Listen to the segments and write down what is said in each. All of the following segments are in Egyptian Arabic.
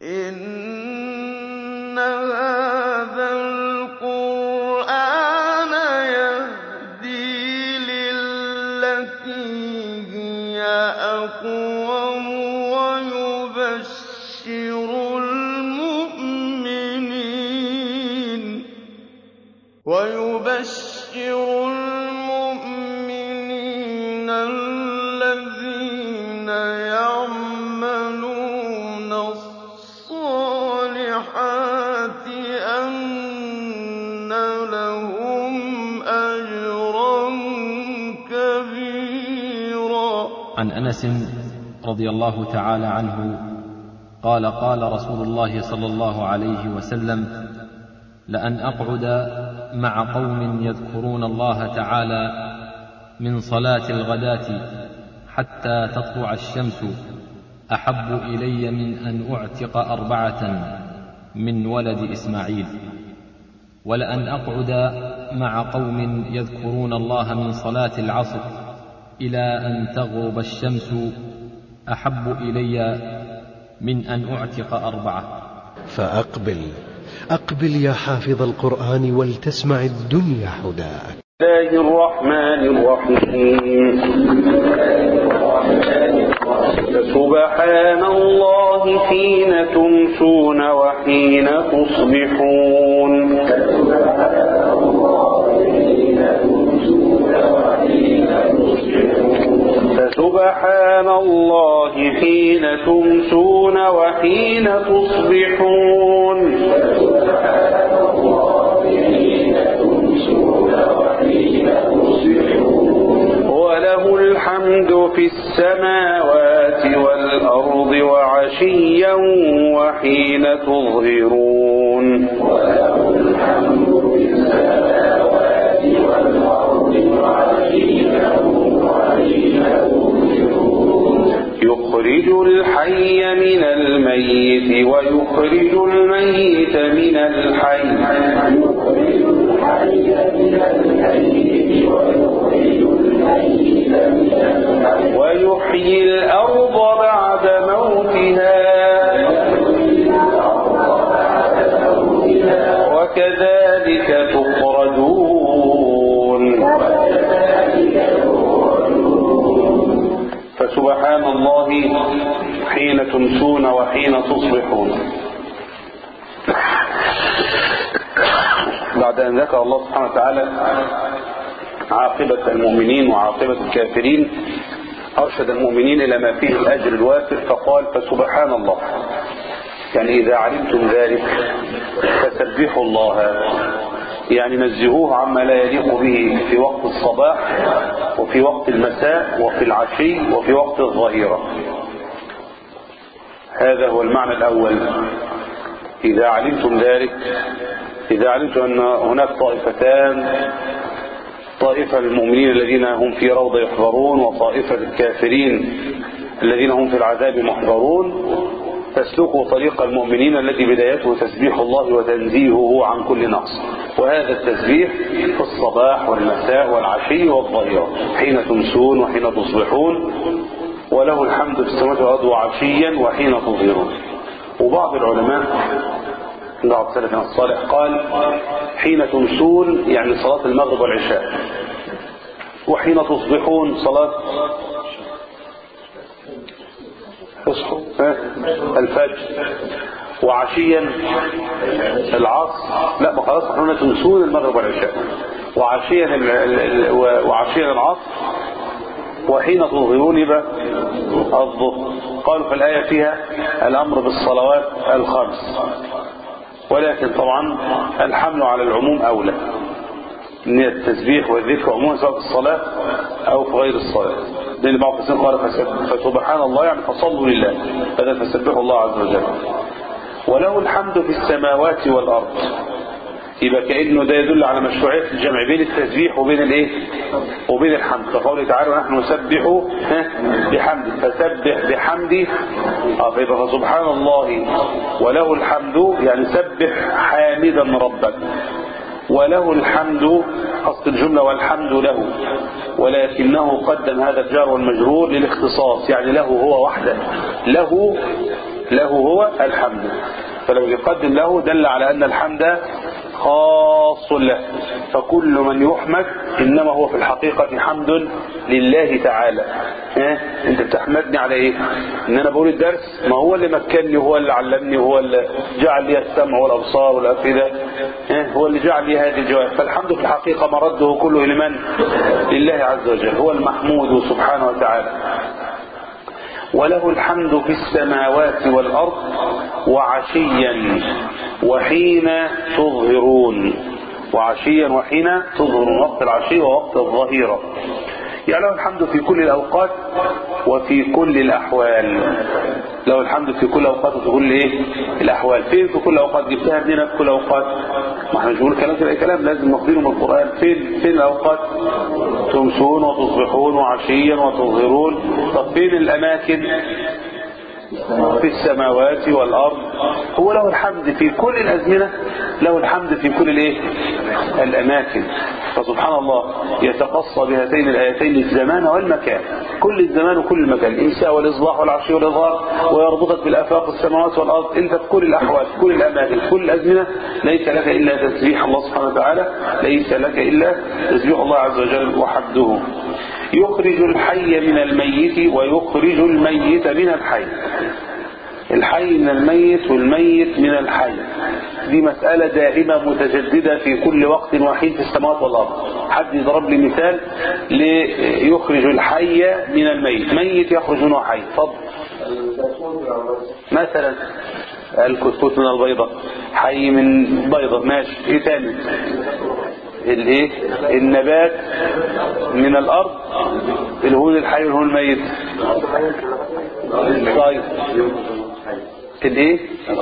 إِنَّ هَٰذَا الْقُرْآنَ يَهْدِي لِلَّتِي هِيَ أَقْوَمُ وَيُبَشِّرُ الْمُؤْمِنِينَ الَّذِينَ يَعْمَلُونَ الصَّالِحَاتِ أَنَّ لَهُمْ أَجْرًا كَبِيرًا عن انس رضي الله تعالى عنه قال قال رسول الله صلى الله عليه وسلم لان اقعد مع قوم يذكرون الله تعالى من صلاه الغداه حتى تطلع الشمس احب الي من ان اعتق اربعه من ولد اسماعيل ولان اقعد مع قوم يذكرون الله من صلاه العصر الى ان تغرب الشمس احب الي من ان اعتق اربعه فأقبل أقبل يا حافظ القرآن ولتسمع الدنيا حداك الله الرحمن الرحيم فسبحان الله حين تمسون وحين تصبحون فسبحان الله حين تمسون وحين تصبحون وله الحمد في السماوات والأرض وعشيا وحين تظهرون يخرج الحي من الميت ويخرج الميت من الحي ويحيي الأرض بعد موتها وكذلك تخرجون فسبحان الله حين تمسون وحين تصبحون بعد أن ذكر الله سبحانه وتعالى عاقبة المؤمنين وعاقبة الكافرين أرشد المؤمنين إلى ما فيه الأجر الوافر فقال فسبحان الله يعني إذا علمتم ذلك فسبحوا الله يعني نزهوه عما لا يليق به في وقت الصباح وفي وقت المساء وفي العشي وفي وقت الظهيرة هذا هو المعنى الأول إذا علمتم ذلك إذا علمتم أن هناك طائفتان طائفة للمؤمنين الذين هم في روضة يحضرون وطائفة للكافرين الذين هم في العذاب محضرون فاسلكوا طريق المؤمنين الذي بدايته تسبيح الله وتنزيهه عن كل نقص وهذا التسبيح في الصباح والمساء والعشي والظهيرة حين تمسون وحين تصبحون وله الحمد في السماوات والأرض وعشيا وحين تظهرون وبعض العلماء بعض سلفنا الصالح قال حين تمسون يعني صلاة المغرب والعشاء وحين تصبحون صلاة اصحوا الفجر وعشيا العصر لا ما خلاص احنا تمسون المغرب والعشاء وعشيا ال... ال... وعشيا العصر وحين تظهرون يبقى الظهر قالوا في الآية فيها الأمر بالصلوات الخمس ولكن طبعا الحمل على العموم أولى من التسبيح والذكر عموما سواء في الصلاة أو في غير الصلاة لأن بعض الناس قال فسبحان الله يعني فصلوا لله هذا فسبحوا الله عز وجل وله الحمد في السماوات والأرض يبقى كأنه ده يدل على مشروعية الجمع بين التسبيح وبين الايه وبين الحمد فقوله تعالى ونحن نسبح بحمد فسبح بحمدي اه فيبقى فسبحان الله وله الحمد يعني سبح حامدا ربك وله الحمد أصل الجملة والحمد له ولكنه قدم هذا الجار والمجرور للاختصاص يعني له هو وحده له له هو الحمد فلو يقدم له دل على أن الحمد خاص له فكل من يحمد إنما هو في الحقيقة حمد لله تعالى ها انت بتحمدني على ايه ان انا بقول الدرس ما هو اللي مكنني هو اللي علمني هو اللي جعل لي السمع والابصار والافئده ها هو اللي جعل لي هذه الجواب فالحمد في الحقيقه مرده كله لمن لله عز وجل هو المحمود سبحانه وتعالى وله الحمد في السماوات والأرض وعشيا وحين تظهرون وعشيا وحين تظهرون وقت العشي ووقت الظهيرة يعني له الحمد في كل الأوقات وفي كل الأحوال له الحمد في كل الأوقات وفي كل إيه الأحوال فين في كل الأوقات جبتها منين في كل الأوقات ما احنا مش بنقول كلام كده أي كلام لازم ناخدينه من القرآن فين فين الأوقات تمسون وتصبحون وعشيا وتظهرون طب فين الأماكن في السماوات والأرض هو له الحمد في كل الأزمنة له الحمد في كل الايه الأماكن فسبحان الله يتقصى بهاتين الآيتين الزمان والمكان كل الزمان وكل المكان الإنساء والإصباح والعشي والإظهار ويربطك بالآفاق السماوات والأرض أنت في كل الأحوال في كل الأماكن في كل الأزمنة ليس لك إلا تسبيح الله سبحانه وتعالى ليس لك إلا تسبيح الله عز وجل وحمده يخرج الحي من الميت ويخرج الميت من الحي الحي من الميت والميت من الحي دي مسألة دائمة متجددة في كل وقت وحين في السماوات والأرض حد يضرب لي مثال ليخرج الحي من الميت ميت يخرج منه حي فضل مثلا الكتكوت من البيضة حي من بيضة ماشي ايه تاني الايه النبات من الارض الهون الحي والهون الميت طيب الايه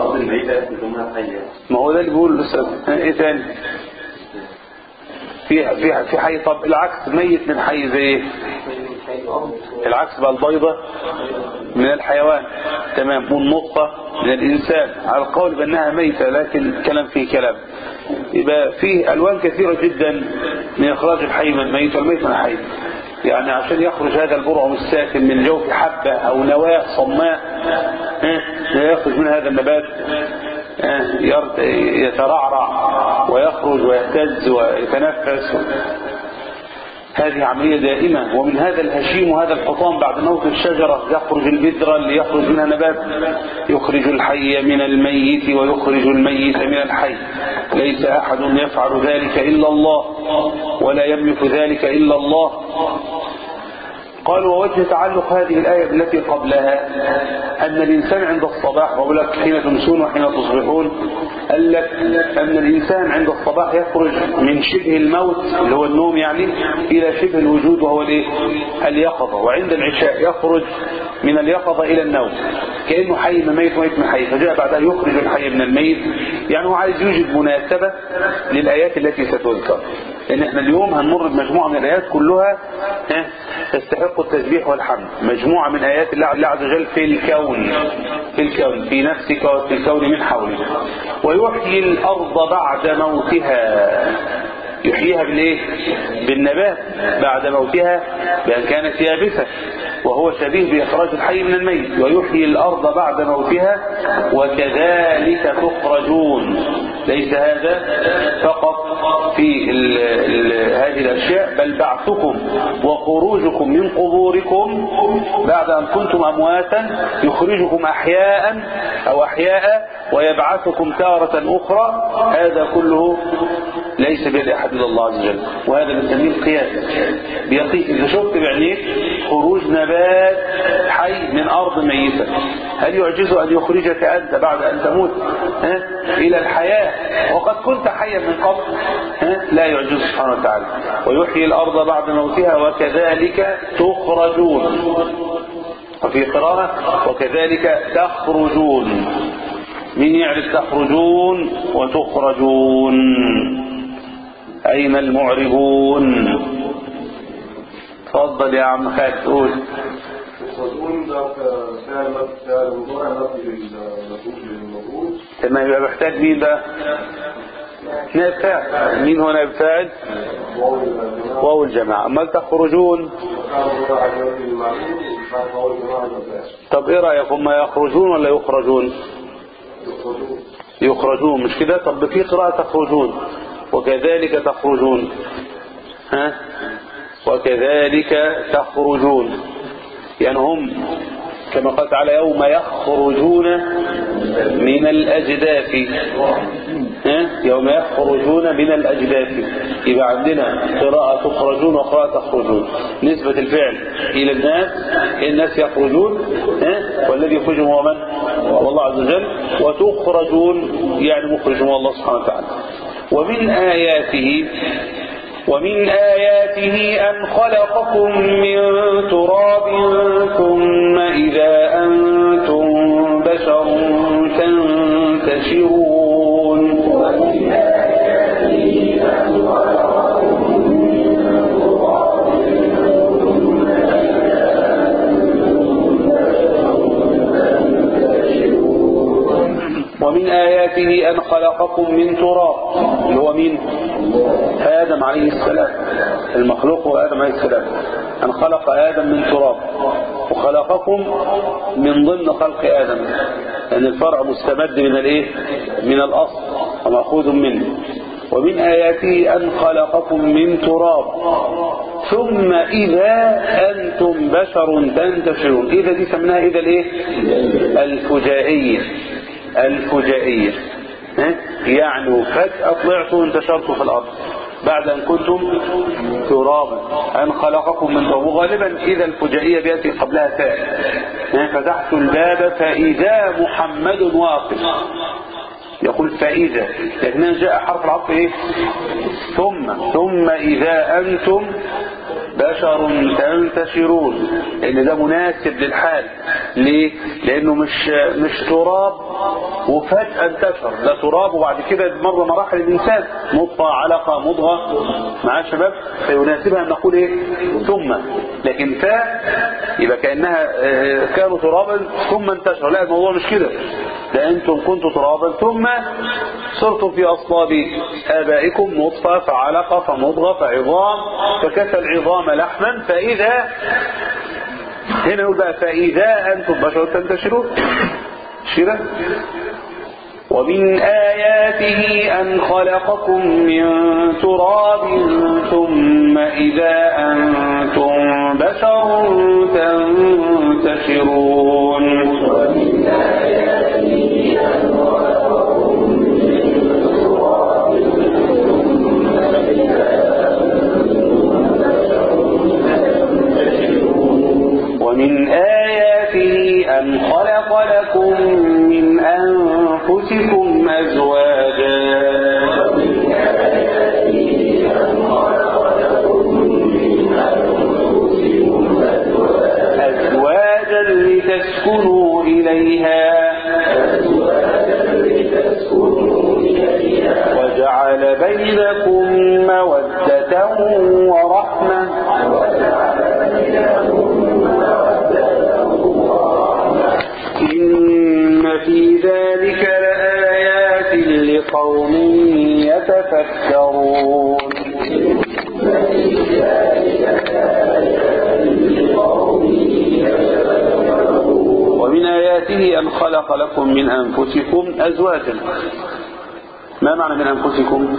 ما هو ده اللي بيقول الاستاذ ايه تاني في في في حي طب العكس ميت من حي زي ايه العكس بقى البيضة من الحيوان تمام والنطفة من الإنسان على القول بأنها ميتة لكن كلام فيه كلام يبقى فيه ألوان كثيرة جدا من إخراج الحي من الميت والميت من الحي يعني عشان يخرج هذا البرعم الساكن من جوف حبة أو نواة صماء يخرج من هذا النبات يترعرع ويخرج ويهتز ويتنفس هذه عملية دائمة ومن هذا الهشيم وهذا الحطام بعد موت الشجرة يخرج البذرة اللي يخرج منها نبات يخرج الحي من الميت ويخرج الميت من الحي ليس أحد يفعل ذلك إلا الله ولا يملك ذلك إلا الله قال ووجه تعلق هذه الآية التي قبلها أن الإنسان عند الصباح وأقول لك حين تمسون وحين تصبحون قال لك أن الإنسان عند الصباح يخرج من شبه الموت اللي هو النوم يعني إلى شبه الوجود وهو الإيه؟ اليقظة وعند العشاء يخرج من اليقظة إلى النوم كأنه حي من ميت وميت من حي فجاء بعدها يخرج الحي من الميت يعني هو عايز يوجد مناسبة للآيات التي ستذكر لأن احنا اليوم هنمر بمجموعة من الآيات كلها تستحق التسبيح والحمد مجموعة من آيات الله عز وجل في الكون في الكون في نفسك وفي الكون من حولك ويحيي الأرض بعد موتها يحييها بالايه بالنبات بعد موتها بأن كانت يابسة وهو شبيه بإخراج الحي من الميت ويحيي الأرض بعد موتها وكذلك تخرجون ليس هذا فقط في ال ال هذه الأشياء بل بعثكم وخروجكم من قبوركم بعد أن كنتم أمواتا يخرجكم أحياء أو أحياء ويبعثكم تارة أخرى هذا كله ليس بيد أحد إلا الله عز وجل وهذا بنسميه القياس بيقيس إذا شفت بعينيك خروج نبات حي من أرض ميتة هل يعجز أن يخرجك أنت بعد أن تموت ها؟ إلى الحياة وقد كنت حيا من قبل ها؟ لا يعجز سبحانه وتعالى ويحيي الأرض بعد موتها وكذلك تخرجون وفي قراءة وكذلك تخرجون من يعرف تخرجون وتخرجون أين المعربون تفضل يا عم خالد قول تخرجون ده فعل فعل مضارع مبني للمفعول للمفعول تمام يبقى محتاج مين بقى نائب فاعل مين هو نائب فاعل واو الجماعة واو الجماعة أمال تخرجون فعل مضارع مبني للمعروف بعد قول جماعة المدرسة طب ايه رأيك هم يخرجون ولا يخرجون يخرجون يخرجون مش كده طب في قراءة تخرجون وكذلك تخرجون ها وكذلك تخرجون يعني هم كما قال تعالى يوم يخرجون من الأجداث ها؟ يوم يخرجون من الأجداث يبقى عندنا قراءة تخرجون وقراءة تخرجون نسبة الفعل إلى الناس الناس يخرجون ها؟ والذي يخرجهم هو من؟ هو الله عز وجل وتخرجون يعني مخرجهم هو الله سبحانه وتعالى ومن آياته ومن آياته أن خلقكم من تراب ثم إذا أنتم بشر تنتشرون ومن آياته أن خلقكم من تراب اللي هو مين آدم عليه السلام المخلوق هو آدم عليه السلام أن خلق آدم من تراب وخلقكم من ضمن خلق آدم لأن الفرع مستمد من الإيه من الأصل ومأخوذ منه ومن آياته أن خلقكم من تراب ثم إذا أنتم بشر تنتشرون إذا دي سمناها إذا الإيه الفجائية الفجائية ها؟ يعني فجأة طلعتوا وانتشرتوا في الأرض بعد أن كنتم ترابا أن خلقكم من تراب وغالبا إذا الفجائية بيأتي قبلها تاء ها؟ فتحت الباب فإذا محمد واقف يقول فإذا لكن جاء حرف العطف إيه ثم ثم إذا أنتم بشر تنتشرون لأن ده مناسب للحال ليه؟ لأنه مش مش تراب وفجأة انتشر ده تراب وبعد كده مر مراحل الإنسان نطفة علقة مضغة مع الشباب فيناسبها أن نقول إيه ثم لكن فاء يبقى كأنها آه، كانوا ترابا ثم انتشر لا الموضوع مش كده ده أنتم كنتم ترابا ثم صرتم في أصلاب آبائكم نطفة فعلقة فمضغة فعظام فكسى العظام لحما فإذا هنا يقول بقى فإذا أنتم بشر تنتشرون شرة ومن آياته أن خلقكم من تراب ثم إذا أنتم بشر تنتشرون ومن آياته أن خلق لكم من أنفسكم أزواجا أزواجا لتسكنوا إليها وجعل بينكم مودة ورحمة إن في ذلك لآيات لقوم يتفكرون ومن آياته أن خلق لكم من أنفسكم أزواجا ما معنى من أنفسكم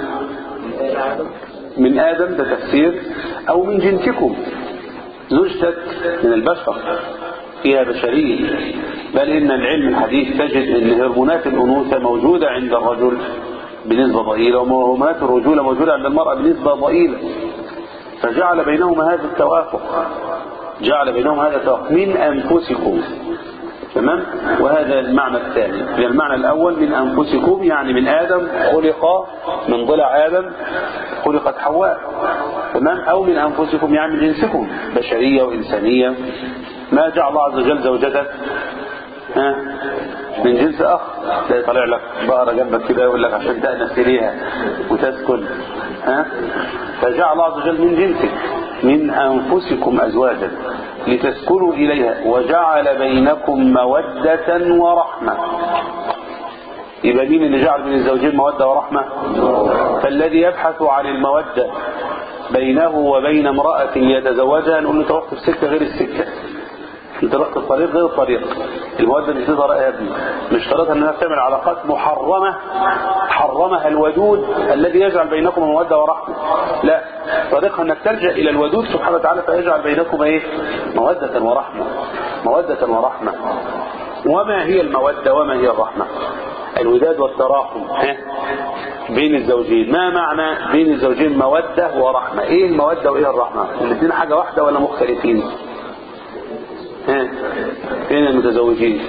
من آدم ده تفسير أو من جنسكم زوجتك من البشر فيها بشرية بل إن العلم الحديث تجد أن هرمونات الأنوثة موجودة عند الرجل بنسبة ضئيلة وهرمونات الرجولة موجودة عند المرأة بنسبة ضئيلة فجعل بينهما هذا التوافق جعل بينهم هذا التوافق من أنفسكم تمام وهذا المعنى الثاني يعني المعنى الأول من أنفسكم يعني من آدم خلق من ضلع آدم خلقت حواء تمام أو من أنفسكم يعني من جنسكم بشرية وإنسانية ما جعل الله عز وجل زوجتك ها من جنس أخ تلاقي طالع لك بقرة جنبك كده يقول لك عشان تأنس إليها وتسكن ها فجعل الله عز وجل من جنسك من أنفسكم أزواجا لتسكنوا إليها وجعل بينكم مودة ورحمة يبقى مين اللي جعل بين الزوجين مودة ورحمة فالذي يبحث عن المودة بينه وبين امرأة يتزوجها نقول له توقف سكة غير السكة انطلاق الطريق غير الطريق المودة دي تظهر يا ابني مش شرطها انها تعمل علاقات محرمة حرمها الودود الذي يجعل بينكم مودة ورحمة لا طريقها انك تلجأ الى الودود سبحانه وتعالى فيجعل بينكم ايه مودة ورحمة مودة ورحمة وما هي المودة وما هي الرحمة الوداد والتراحم ها؟ بين الزوجين ما معنى بين الزوجين مودة ورحمة ايه المودة وايه الرحمة الاثنين حاجة واحدة ولا مختلفين ها فين المتزوجين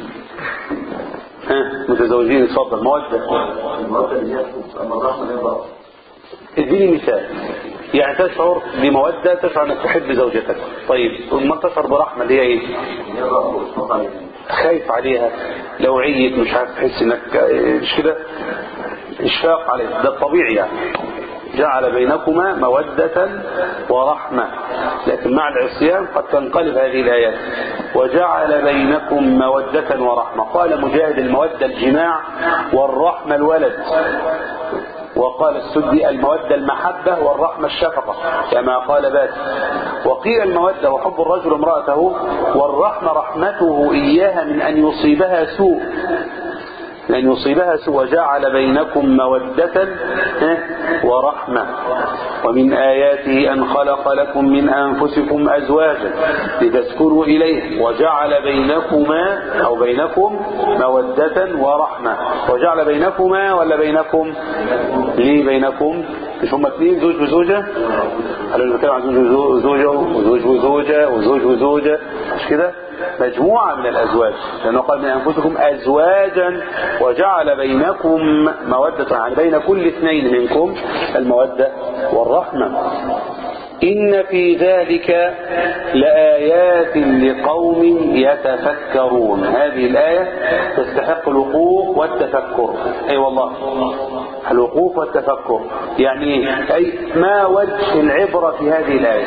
ها متزوجين اتفضل مودة المرأة اللي هي أما الرحمة هي الرحمة اديني مثال يعني تشعر بمودة تشعر انك تحب زوجتك طيب ما تشعر برحمة اللي هي ايه هي الرحمة والشفقة عليها. خايف عليها لو عيت مش عارف تحس انك آه، مش كده اشفاق عليها ده الطبيعي يعني جعل بينكما مودة ورحمة لكن مع العصيان قد تنقلب هذه الآيات وجعل بينكم مودة ورحمة قال مجاهد المودة الجماع والرحمة الولد وقال السدي المودة المحبة والرحمة الشفقة كما قال بات وقيل المودة وحب الرجل امرأته والرحمة رحمته إياها من أن يصيبها سوء لأن يصيبها سوء وجعل بينكم مودة ها، ورحمة ومن آياته أن خلق لكم من أنفسكم أزواجا لتسكنوا إليه وجعل بينكما أو بينكم مودة ورحمة وجعل بينكما ولا بينكم ليه بينكم مش هم اثنين زوج وزوجة قالوا اللي بيتكلم عن زوج وزوجة وزوج وزوجة وزوج وزوجة مش كده مجموعة من الأزواج لأنه قال من أنفسكم أزواجا وجعل بينكم مودة يعني بين كل اثنين منكم المودة والرحمة إن في ذلك لآيات لقوم يتفكرون هذه الآية تستحق الوقوف والتفكر أي أيوة والله الوقوف والتفكر يعني إيه؟ أي ما وجه العبرة في هذه الآية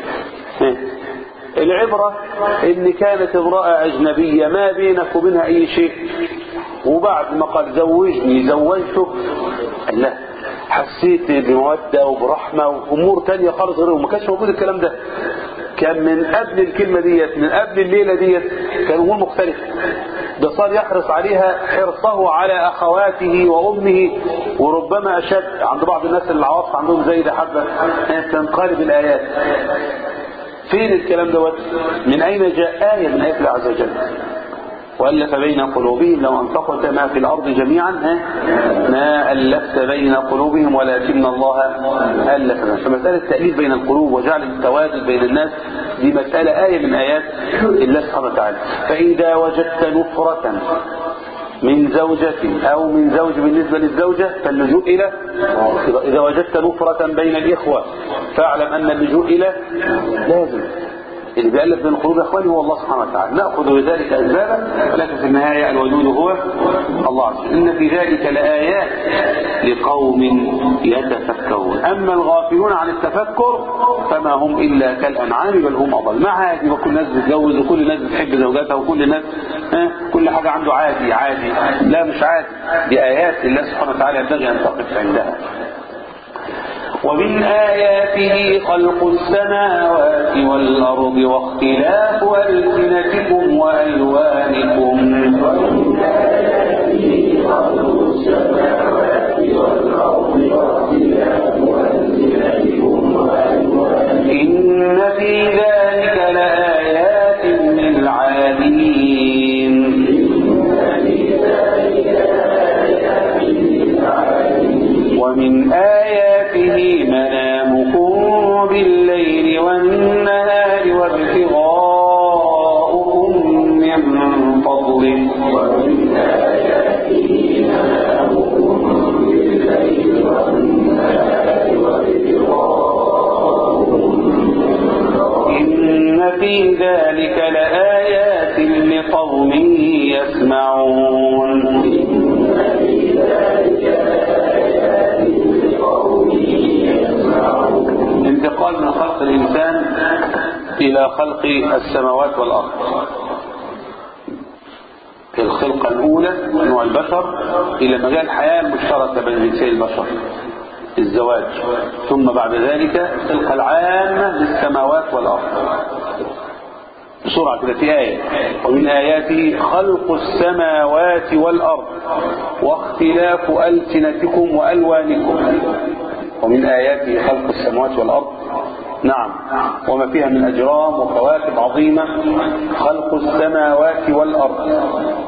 العبرة ان كانت امرأة اجنبية ما بينك وبينها اي شيء وبعد ما قال زوجني زوجتك لا حسيت بمودة وبرحمة وامور تانية خالص غيره وما كانش موجود الكلام ده كان من قبل الكلمة ديت من قبل الليلة ديت كان امور مختلفة ده صار يحرص عليها حرصه على اخواته وامه وربما اشد عند بعض الناس اللي العواطف عندهم زي ده حبة تنقلب الايات فين الكلام دوت من أين جاء آية من آيات الله عز وجل وألف بين قلوبهم لو أنفقت ما في الأرض جميعا ها ما ألفت بين قلوبهم ولكن الله ألف بينهم. فمسألة تأليف بين القلوب وجعل التوازن بين الناس دي مسألة آية من آيات الله سبحانه وتعالى فإذا وجدت نفرة من زوجة أو من زوج بالنسبة للزوجة فاللجوء إلى إذا وجدت نفرة بين الإخوة فاعلم أن اللجوء إلى لازم اللي بيألف بين القلوب يا اخواني هو الله سبحانه وتعالى نأخذ بذلك أسبابا ولكن في النهاية الوجود هو الله عز وجل إن في ذلك لآيات لقوم يتفكرون أما الغافلون عن التفكر فما هم إلا كالأنعام بل هم أضل ما عادي وكل الناس بتتجوز وكل الناس بتحب زوجاتها وكل الناس ها كل حاجة عنده عادي عادي لا مش عادي دي آيات الله سبحانه وتعالى ينبغي أن تقف عندها ومن آياته خلق السماوات والأرض واختلاف ألسنتكم وألوانكم ومن آياته خلق السماوات والأرض واختلاف ألسنتكم وألوانكم إن في ذلك لآيات للعالمين ومن آياته منامكم بالليل والنهار وابتغاؤكم من فضله ومن آياته منامكم بالليل والنهار وابتغاؤكم إن في ذلك لآيات لقوم يسمعون انتقال من خلق الإنسان إلى خلق السماوات والأرض الخلقة الأولى نوع البشر إلى مجال الحياة المشتركة بين جنسي البشر الزواج ثم بعد ذلك الخلقة العامة للسماوات والأرض بسرعة كده في آية ومن آياته خلق السماوات والأرض واختلاف ألسنتكم وألوانكم ومن آياته خلق السماوات والأرض نعم وما فيها من أجرام وكواكب عظيمة خلق السماوات والأرض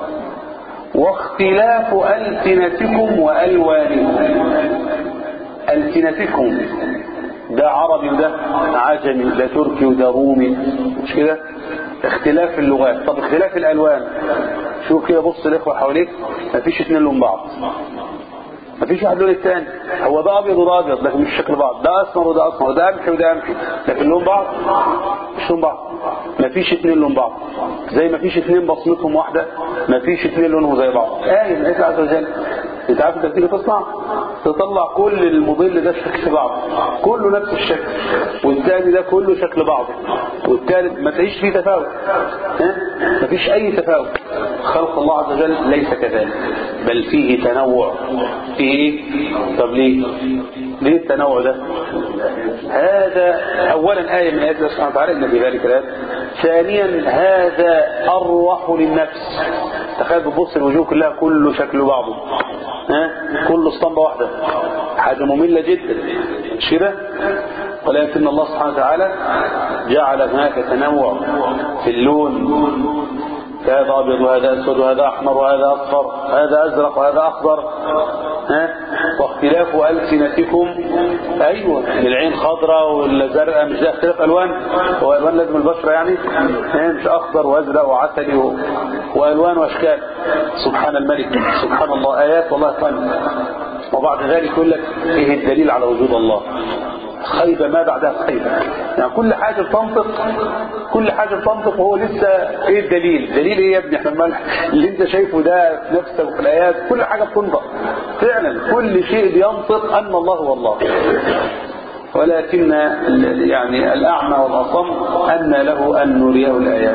واختلاف ألسنتكم وألوانكم ألسنتكم ده عربي وده عجمي وده تركي وده رومي مش كده اختلاف اللغات طب اختلاف الألوان شوف كده بص الإخوة حواليك مفيش اتنين لون بعض مفيش واحد لون التاني هو ده ابيض وده ابيض لكن مش شكل بعض ده اسمر وده اسمر وده قمحي وده قمحي لكن لون بعض مش لون بعض مفيش اتنين لون بعض زي مفيش اتنين بصمتهم واحده مفيش اتنين لونهم زي بعض ايه من الله عز وجل انت عارف انت بتيجي تصنع تطلع كل الموديل ده شكل بعض كله نفس الشكل والثاني ده كله شكل بعض والثالث ما تعيش فيه تفاوت ها مفيش اي تفاوت خلق الله عز وجل ليس كذلك بل فيه تنوع فيه ايه طب ليه ليه التنوع ده هذا اولا آية من آيات الله سبحانه وتعالى ان في ذلك الآيات ثانيا هذا أروح للنفس تخيل بتبص الوجوه كلها كله شكل بعضه ها كله اسطمبة واحدة حاجة مملة جدا مش كده ولكن الله سبحانه وتعالى جعل هناك تنوع في اللون هذا ابيض وهذا اسود وهذا احمر وهذا اصفر هذا ازرق وهذا اخضر ها واختلاف السنتكم ايوه العين خضراء ولا زرقاء مش ده اختلاف الوان هو الوان لازم البشره يعني ها مش اخضر وازرق وعسلي و... والوان واشكال سبحان الملك سبحان الله ايات والله فن وبعد ذلك يقول لك ايه الدليل على وجود الله خيبة ما بعدها خيبة يعني كل حاجة بتنطق كل حاجة بتنطق وهو لسه ايه الدليل دليل ايه يا ابني احنا الملح اللي انت شايفه ده في نفسك وفي الايات كل حاجة بتنطق فعلا كل شيء بينطق ان الله هو الله ولكن يعني الأعمى والأصم أن له أن نريه الآيات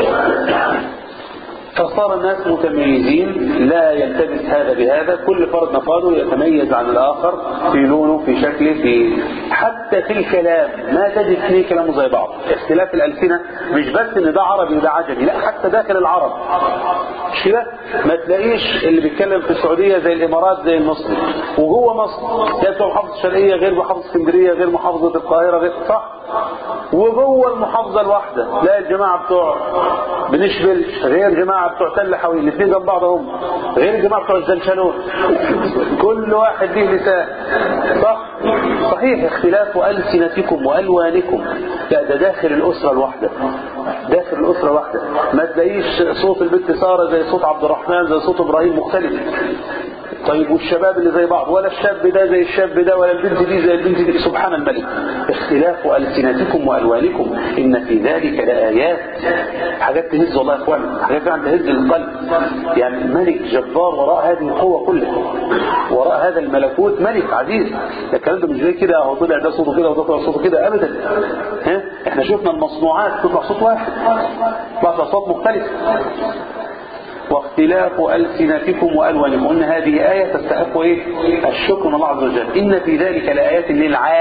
فصار الناس متميزين لا يلتبس هذا بهذا كل فرد مفاده يتميز عن الآخر في لونه في شكله في حتى في الكلام ما تجد اثنين كلامه زي بعض اختلاف الألسنة مش بس ان ده عربي وده عجمي لا حتى داخل العرب مش كده ما تلاقيش اللي بيتكلم في السعودية زي الإمارات زي المصري وجوه مصر تلاقي بتوع محافظة الشرقية غير محافظة اسكندرية غير محافظة القاهرة غير صح وجوه المحافظة الواحدة تلاقي الجماعة بتوع بنشبل غير جماعة بتوع تل حويل الاثنين جنب بعضهم غير الجماعة بتوع الزنشانون كل واحد ليه لسان صح صحيح اختلاف ألسنتكم وألوانكم لا ده داخل الأسرة الواحدة داخل الأسرة الواحدة ما تلاقيش صوت البنت سارة زي صوت عبد الرحمن زي صوت إبراهيم مختلف طيب والشباب اللي زي بعض ولا الشاب ده زي الشاب ده ولا البنت دي زي البنت دي سبحان الملك اختلاف ألسنتكم وألوانكم إن في ذلك لآيات حاجات تهز والله يا اخوان حاجات فعلا تهز القلب يعني ملك جبار وراء هذه القوة كلها وراء هذا الملكوت ملك عزيز الكلام ده مش زي كده هو طلع ده صوته كده وده طلع صوته كده ابدا ها احنا شفنا المصنوعات تطلع صوت واحد تطلع صوت مختلف واختلاف ألسنتكم وألوانكم إن هذه آية تستحق إيه؟ الشكر من الله عز وجل إن في ذلك لآيات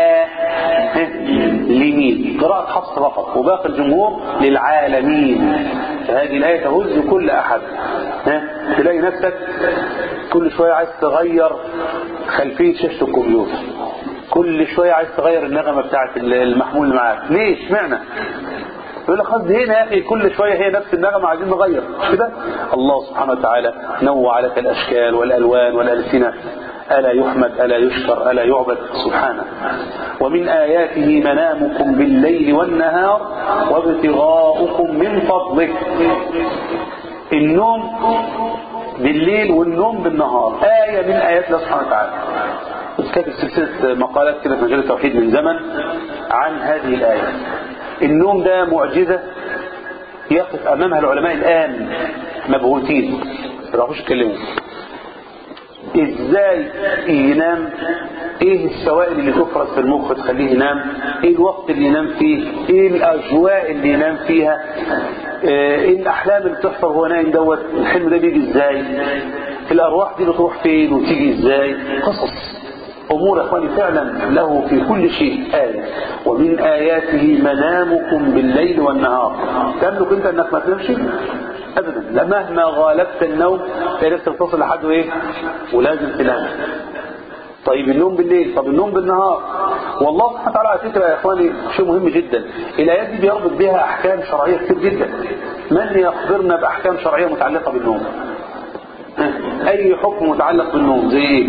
للعالمين قراءة حفص فقط وباقي الجمهور للعالمين فهذه الآية تهز كل أحد ها؟ تلاقي نفسك كل شوية عايز تغير خلفية شاشة الكمبيوتر كل شوية عايز تغير النغمة بتاعت المحمول اللي معاك ليش معنى يقول لك خد هنا يا اخي كل شويه هي نفس النغمه عايزين نغير مش كده الله سبحانه وتعالى نوع لك الاشكال والالوان والالسنه الا يحمد الا يشكر الا يعبد سبحانه ومن اياته منامكم بالليل والنهار وابتغاؤكم من فضله النوم بالليل والنوم بالنهار آية من آيات الله سبحانه وتعالى كانت سلسلة مقالات كده في مجال التوحيد من زمن عن هذه الآية النوم ده معجزة يقف أمامها العلماء الآن مبهوتين ما يعرفوش يتكلموا ازاي ينام ايه السوائل اللي تفرز في المخ تخليه ينام ايه الوقت اللي ينام فيه ايه الاجواء اللي ينام فيها ايه الاحلام اللي بتحصل وهو نايم دوت الحلم ده بيجي ازاي الارواح دي بتروح فين وتيجي ازاي قصص أمور يا إخواني فعلا له في كل شيء آية ومن آياته منامكم بالليل والنهار تملك أنت أنك ما تنامش أبدا لا مهما غالبت النوم تلاقي نفسك تصل لحد إيه ولازم تنام طيب النوم بالليل طب النوم بالنهار والله سبحانه وتعالى على فكرة يا إخواني شيء مهم جدا الآيات دي بيربط بها أحكام شرعية كتير جدا من يخبرنا بأحكام شرعية متعلقة بالنوم أي حكم متعلق بالنوم زي إيه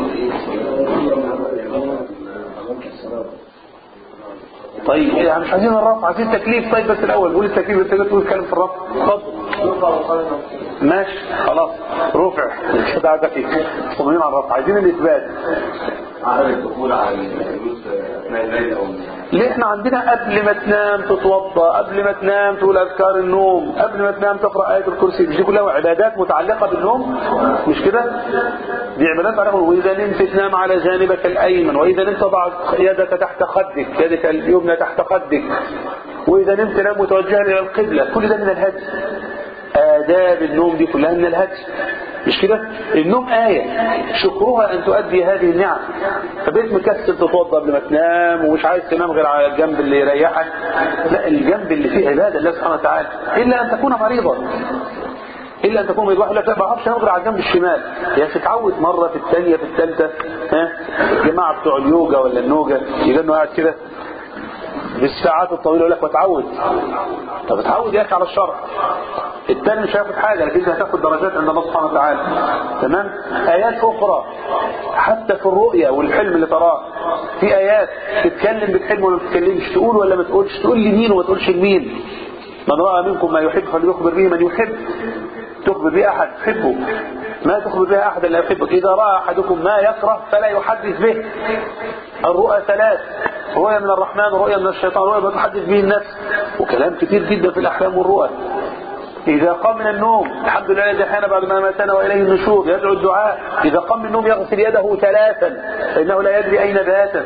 طيب إيه مش عايزين الرفع عايزين تكليف طيب بس الأول قول التكليف انت تقول كلام في الرفع اتفضل ماشي خلاص رفع كده عايزك صممين على الرفع عايزين الإثبات عدم الدخول على الجلوس اثناء الليل او ليه احنا عندنا قبل ما تنام تتوضا قبل ما تنام تقول اذكار النوم قبل ما تنام تقرا ايه الكرسي مش دي كلها عبادات متعلقه بالنوم مش كده دي عبادات على واذا نمت تنام على جانبك الايمن واذا نمت ضع يدك تحت خدك يدك اليمنى تحت خدك واذا نمت نام متوجها الى القبله كل ده من الهدي آداب النوم دي كلها من الهدي مش كده النوم آية شكرها أن تؤدي هذه النعم فبقيت مكسل تتوضى قبل ما تنام ومش عايز تنام غير على الجنب اللي يريحك لا الجنب اللي فيه عبادة الله سبحانه وتعالى إلا أن تكون مريضا إلا أن تكون مريض واحد لك لا بعرفش أنام غير على الجنب الشمال يا أخي اتعود مرة في الثانية في الثالثة ها الجماعة بتوع اليوجا ولا النوجا يجنوا قاعد كده بالساعات الطويلة يقول لك وتعود طب اتعود يا أخي على الشرع الثاني مش هياخد حاجة لكن انت هتاخد درجات عند الله سبحانه وتعالى تمام آيات أخرى حتى في الرؤية والحلم اللي تراه في آيات تتكلم بالحلم ولا ما تتكلمش تقول ولا ما تقولش تقول لمين وما تقولش لمين من رأى منكم ما يحب فليخبر به من يحب تخبر به أحد تحبه ما تخبر به أحد لا يحبك إذا رأى أحدكم ما يكره فلا يحدث به الرؤى ثلاث رؤيا من الرحمن ورؤيا من الشيطان رؤيا ما تحدث به النفس وكلام كتير جدا في الأحلام والرؤى إذا قام من النوم الحمد لله الذي أحيانا بعد ما ماتنا وإليه النشور يدعو الدعاء إذا قام من النوم يغسل يده ثلاثا فإنه لا يدري أين باتت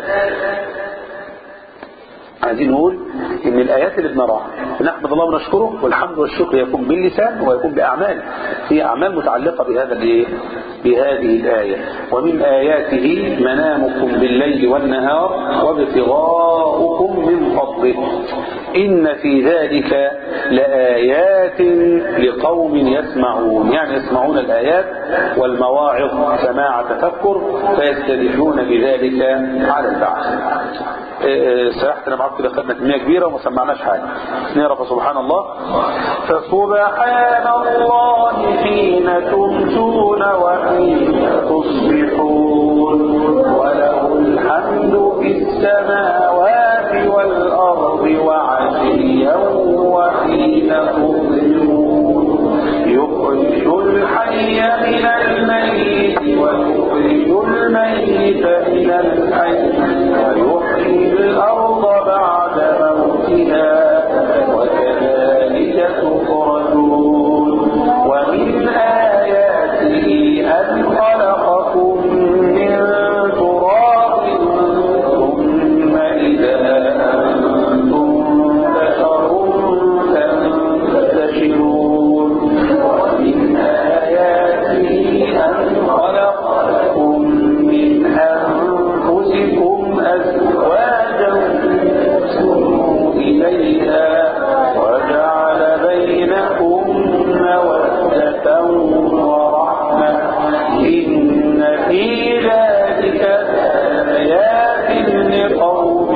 عايزين نقول ان الايات اللي بنراها نحمد الله ونشكره والحمد والشكر يكون باللسان ويكون باعمال هي اعمال متعلقه بهذا الايه بهذه الايه ومن اياته منامكم بالليل والنهار وابتغاؤكم من فضله ان في ذلك لايات لقوم يسمعون يعني يسمعون الايات والمواعظ سماع تفكر فيستدلون بذلك على البعث سرحت انا معاكم كده خدنا كميه كبيره وما سمعناش حاجه نقرا فسبحان الله فسبحان الله حين تمسون وحين تصبحون وله الحمد في السماوات والارض وعشيا وحين تظهرون يخرج الحي من الميت ويخرج الميت من الحي ويحيي الأرض بعد موتها وكذلك تخرجون ومن آياته أن خلقكم من تراب ثم إذا أنتم بشر تنتشرون ومن آياته أن خلق لكم من أنفسكم أزواجا تسكنوا إليها وجعل بينكم مودة ورحمة إن في ذلك آيات لقوم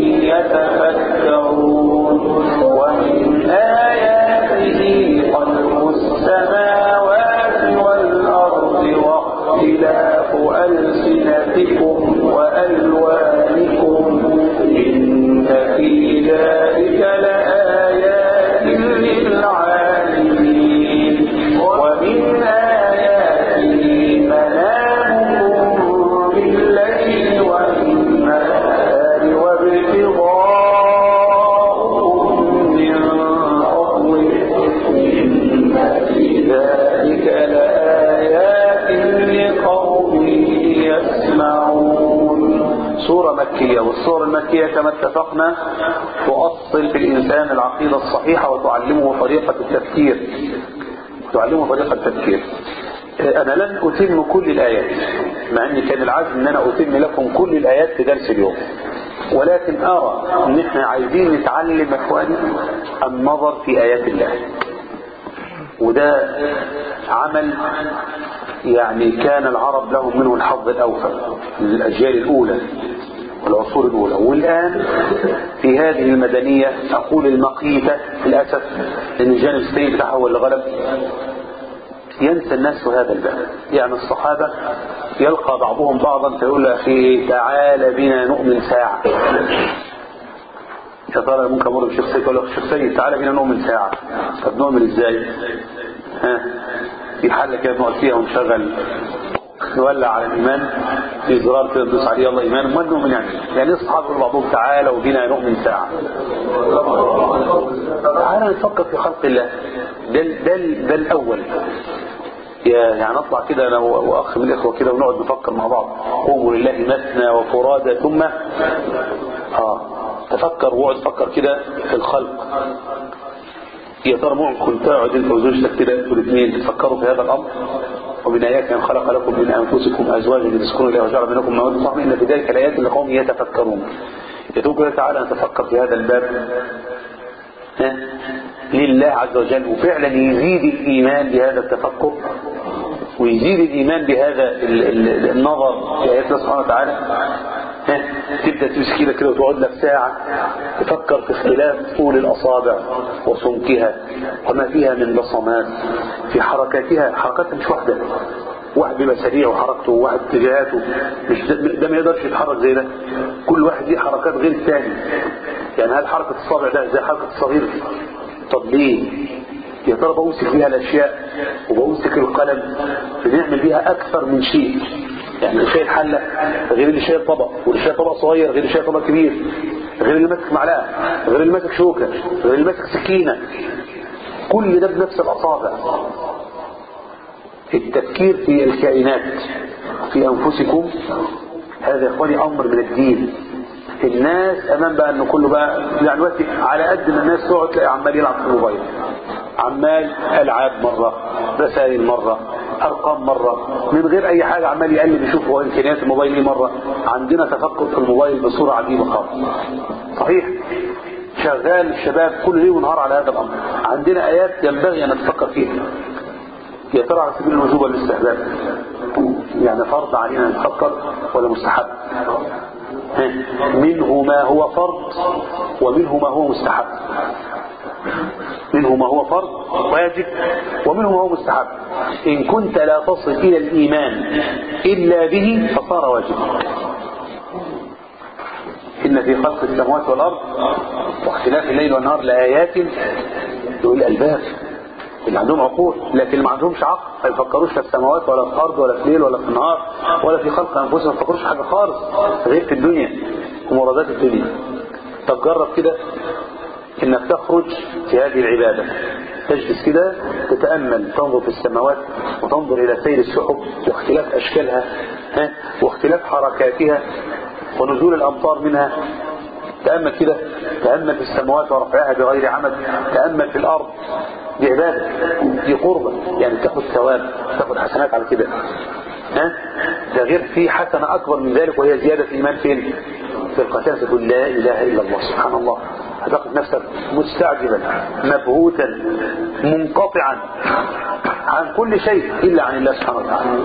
يتفكرون ومن آياته خلق السماوات والأرض واختلاف ألسنتكم وألوانكم إن في ذلك لآيات للعالمين ومن آياته منامكم بالليل والنهار وابتغاؤكم من فضله إن في ذلك لآيات لقوم يسمعون سورة مكية والسورة المكية كما اتفقنا تؤصل في الإنسان العقيدة الصحيحة وتعلمه طريقة التفكير تعلمه طريقة التفكير أنا لن أتم كل الآيات مع ان كان العزم ان انا اتم لكم كل الايات في درس اليوم ولكن ارى ان احنا عايزين نتعلم يا اخواني النظر في ايات الله وده عمل يعني كان العرب لهم منه الحظ الاوفر للاجيال الاولى والعصور الأولى والآن في هذه المدنية أقول المقيتة للأسف لأن الجانب السيء بتاعها هو اللي غلب ينسى الناس هذا الباب يعني الصحابة يلقى بعضهم بعضا فيقول له أخي تعال بنا نؤمن ساعة يا ترى ممكن أمر بشخصية يقول لك شخصية تعال بنا نؤمن ساعة طب نؤمن إزاي ها في حلة كده نقعد فيها ونشغل نولع على الإيمان في زرار كده ندوس عليه يلا إيمان ما نؤمن يعني يعني أصحاب بعضهم تعالى وبنا نؤمن ساعة تعالى نفكر في خلق الله ده ده ده الأول يعني نطلع كده انا واخ من الاخوه كده ونقعد نفكر مع بعض قوموا لله مثنى وفرادى ثم اه تفكر واقعد فكر كده في الخلق يا ترى ممكن تقعد انت وزوجتك كده انتوا الاثنين تفكروا في هذا الامر ومن ايات ان خلق لكم من انفسكم ازواجا لتسكنوا اليها وجعل بينكم موده ورحمه ان في ذلك الايات لقوم يتفكرون يتوب تعالى نتفكر في هذا الباب ها لله عز وجل وفعلا يزيد الايمان بهذا التفكر ويزيد الايمان بهذا النظر في ايات الله سبحانه وتعالى ها تبدا تمسك كده كده وتقعد لك ساعه تفكر في اختلاف طول الاصابع وسمكها وما فيها من بصمات في حركاتها حركاتها مش واحده واحد بيبقى سريع وحركته وواحد اتجاهاته مش ده, ده ما يقدرش يتحرك زي ده كل واحد ليه حركات غير الثاني يعني هل حركه الصابع ده زي حركه الصغير طب ليه يا ترى بمسك بيها الاشياء وبمسك القلم بنعمل بيها اكثر من شيء يعني اللي شايل حله غير اللي شايل طبق واللي شايل طبق صغير غير اللي شايل طبق كبير غير اللي ماسك معلقه غير اللي ماسك شوكه غير اللي ماسك سكينه كل ده بنفس الاصابع التفكير في الكائنات في انفسكم هذا يا اخواني امر من الدين الناس امام بقى انه كله بقى يعني دلوقتي على قد ما الناس تقعد تلاقي عمال يلعب في الموبايل عمال العاب مره رسائل مره ارقام مره من غير اي حاجه عمال يقلب يشوف هو امكانيات الموبايل ايه مره عندنا تفكر في الموبايل بصوره عجيبه خالص صحيح شغال الشباب كل ليل ونهار على هذا الامر عندنا ايات ينبغي ان نتفكر فيها يا ترى على سبيل الوجوب والاستحباب يعني فرض علينا نتفكر ولا مستحب منه ما هو فرض ومنه ما هو مستحب منه ما هو فرض واجب ومنه ما هو مستحب إن كنت لا تصل إلى الإيمان إلا به فصار واجبا إن في خلق السماوات والأرض واختلاف الليل والنهار لآيات يقول الألباب اللي عندهم عقول لكن اللي ما عندهمش عقل ما يفكروش في السماوات ولا في الارض ولا في الليل ولا في النهار ولا في خلق انفسهم ما يفكروش في حاجه خالص غير في الدنيا ومرادات الدنيا طب جرب كده انك تخرج في هذه العباده تجلس كده تتامل تنظر في السماوات وتنظر الى سير السحب واختلاف اشكالها ها واختلاف حركاتها ونزول الامطار منها تأمل كده تأمل في السماوات ورفعها بغير عمد تأمل في الأرض دي عبادة دي قربة يعني تاخد ثواب تاخد حسنات على كده ها ده غير في حسنة أكبر من ذلك وهي زيادة الإيمان فين في القتال تقول لا إله إلا الله سبحان الله هتاخد نفسك مستعجبا مبهوتا منقطعا عن كل شيء إلا عن الله سبحانه وتعالى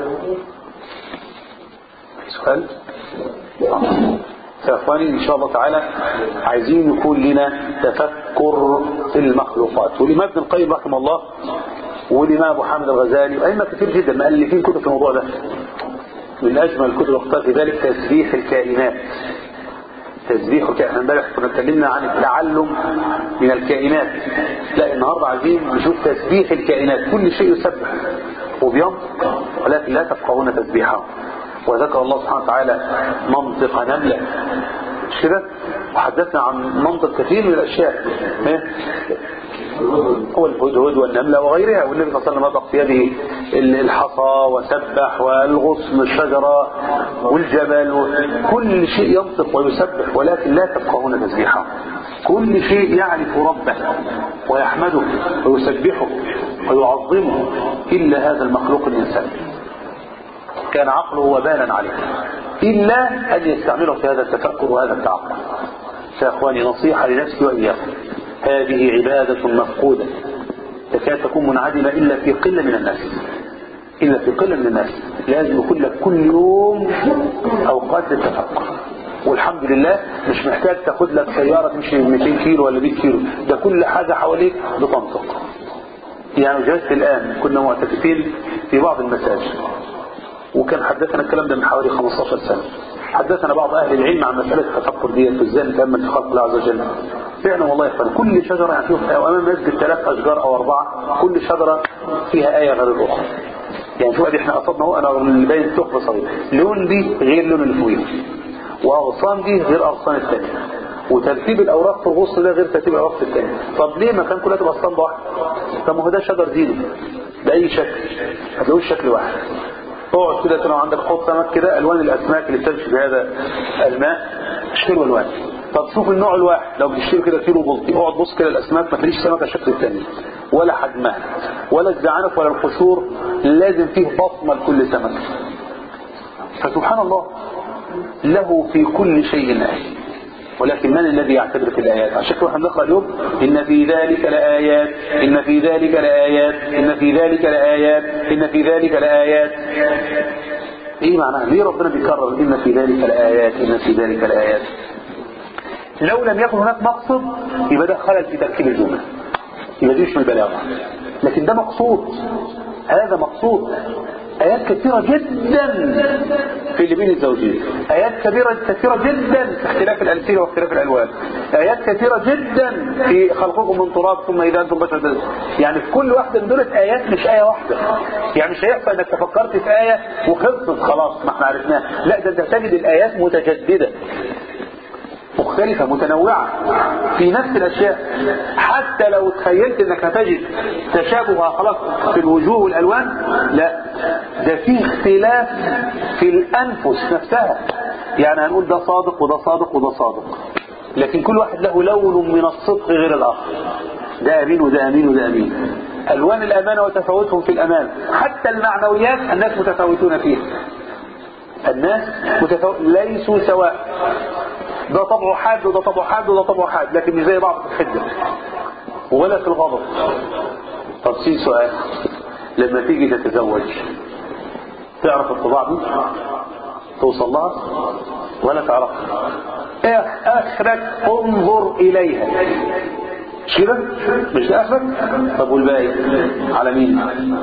سؤال يا اخواني ان شاء الله تعالى عايزين يكون لنا تفكر في المخلوقات ولما ابن القيم رحمه الله ولما ابو حامد الغزالي وائمه كثير جدا مؤلفين كتب في الموضوع ده من اجمل الكتب اختار في ذلك تسبيح الكائنات تسبيح الكائنات امبارح كنا اتكلمنا عن التعلم من الكائنات لا النهارده عايزين نشوف تسبيح الكائنات كل شيء يسبح وبينطق ولكن لا تفقهون تسبيحه وذكر الله سبحانه وتعالى منطق نملة مش كده وحدثنا عن منطق كثير من الأشياء هو الهدهد والنملة وغيرها والنبي صلى الله عليه وسلم نطق في يده الحصى وسبح والغصن الشجرة والجبل كل شيء ينطق ويسبح ولكن لا تفقهون تسبيحه كل شيء يعرف ربه ويحمده ويسبحه ويعظمه إلا هذا المخلوق الإنسان كان عقله وبالا عليه إلا أن يستعمله في هذا التفكر وهذا التعقل يا إخواني نصيحة لنفسي وإياكم هذه عبادة مفقودة تكاد تكون منعدمة إلا في قلة من الناس إلا في قلة من الناس لازم يكون لك كل يوم أوقات للتفكر والحمد لله مش محتاج تاخد لك سيارة تمشي 200 كيلو ولا 100 كيلو ده كل حاجة حواليك بتنطق يعني جلست الآن كنا معتكفين في بعض المساجد وكان حدثنا الكلام ده من حوالي 15 سنة حدثنا بعض أهل العلم عن مسألة التفكر ديت وازاي نتأمل في خلق الله عز وجل فعلا والله يا اخوان كل شجرة يعني شوف أمام مسجد ثلاث أشجار أو أربعة كل شجرة فيها آية غير الأخرى يعني شوف ادي احنا قصدنا هو انا اللي باين تحفه صغير لون دي غير لون اللي فوقيه واغصان دي غير اغصان الثانيه وترتيب الاوراق في الغصن ده غير ترتيب الاوراق في الثانيه طب ليه ما كان كلها تبقى اسطمبه واحده طب ما هو ده شجر زينه باي شكل هتلاقوش شكل واحد اقعد كده لو عندك حوض سمك كده الوان الاسماك اللي بتمشي في هذا الماء اشكال والوان طب شوف النوع الواحد لو بتشتري كده كيلو بلطي اقعد بص كده الاسماك ما تلاقيش سمكه الشكل الثاني ولا حجمها ولا الزعانف ولا القشور لازم فيه بصمه لكل سمكه فسبحان الله له في كل شيء آية ولكن من الذي يعتبر في الآيات عشان كده احنا بنقرأ اليوم إن في ذلك لآيات إن في ذلك لآيات إن في ذلك لآيات إن في ذلك لآيات إيه معناها ليه ربنا بيكرر إن في ذلك لآيات إن في ذلك لآيات لو لم يكن هناك مقصد يبقى ده خلل في تركيب الجملة يبقى دي مش من البلاغة لكن ده مقصود هذا مقصود آيات كثيرة جدا في اللي بين الزوجين آيات كبيرة كثيرة جدا في اختلاف الألسنة واختلاف الألوان آيات كثيرة جدا في خلقكم من تراب ثم إذا أنتم بشر تدرس. يعني في كل واحدة من دولت آيات مش آية واحدة يعني مش هيحصل إنك تفكرت في آية وخلصت خلاص ما احنا عرفناها لا ده أنت تجد الآيات متجددة مختلفة متنوعة في نفس الأشياء حتى لو تخيلت انك هتجد تشابه خلاص في الوجوه والألوان لا ده في اختلاف في الأنفس نفسها يعني هنقول ده صادق وده صادق وده صادق لكن كل واحد له لون من الصدق غير الآخر ده أمين وده أمين وده أمين ألوان الأمانة وتفاوتهم في الأمان حتى المعنويات الناس متفاوتون فيها الناس متفاوت ليسوا سواء ده طبعه حاد وده طبعه حاد وده طبعه حاد لكن مش زي بعض في الحجة ولا في الغضب طب سي سؤال لما تيجي تتزوج تعرف الطباع دي توصل لها ولا تعرفها اخرك انظر اليها مش كده مش ده اخرك طب والباقي على مين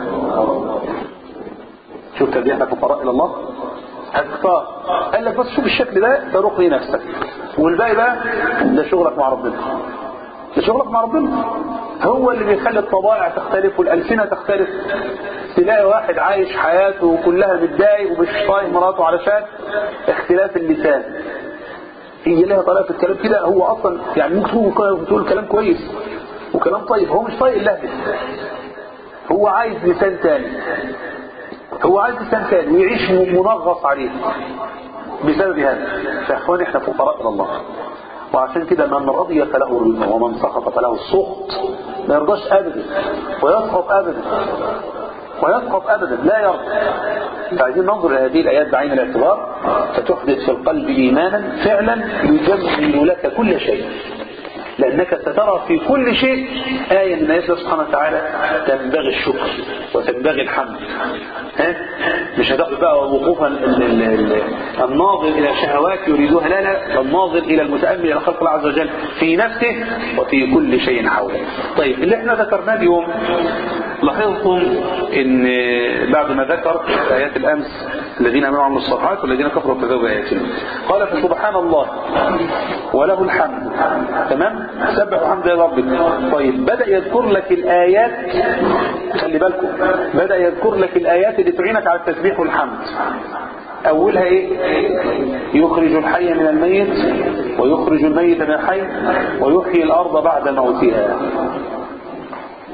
شوف تربيتك فقراء الى الله هتختار قال لك بس شوف الشكل ده تروق لي نفسك والباقي بقى ده شغلك مع ربنا ده شغلك مع ربنا هو اللي بيخلي الطبائع تختلف والألسنة تختلف تلاقي واحد عايش حياته كلها متضايق ومش طايق مراته علشان اختلاف اللسان هي لها طريقة في الكلام كده هو أصلا يعني ممكن تقول كلام كويس وكلام طيب هو مش طايق اللهجة هو عايز لسان تاني هو عايز لسان تاني ويعيش منغص عليه بسبب هذا فاخواني احنا فقراء الى الله وعشان كده من رضي فله الرضا ومن سخط فله السخط ما يرضاش ابدا ويسخط ابدا ويسقط ابدا لا يرضى فعايزين ننظر لهذه الايات بعين الاعتبار فتحدث في القلب ايمانا فعلا يجمل لك كل شيء لأنك سترى في كل شيء آية من آيات الله سبحانه وتعالى تنبغي الشكر وتنبغي الحمد ها؟ مش هتاخد بقى وقوفا الناظر إلى شهوات يريدوها لا لا الناظر إلى المتأمل إلى خلق الله عز وجل في نفسه وفي كل شيء حوله طيب اللي احنا ذكرناه اليوم لاحظتم ان بعد ما ذكر آيات الأمس الذين أمنوا عن الصفحات والذين كفروا كذبوا بآياتنا قال فسبحان الله وله الحمد تمام سبح الحمد لله ربك طيب بدأ يذكر لك الآيات خلي بالكم بدأ يذكر لك الآيات اللي تعينك على التسبيح والحمد أولها إيه يخرج الحي من الميت ويخرج الميت من الحي ويحيي الأرض بعد موتها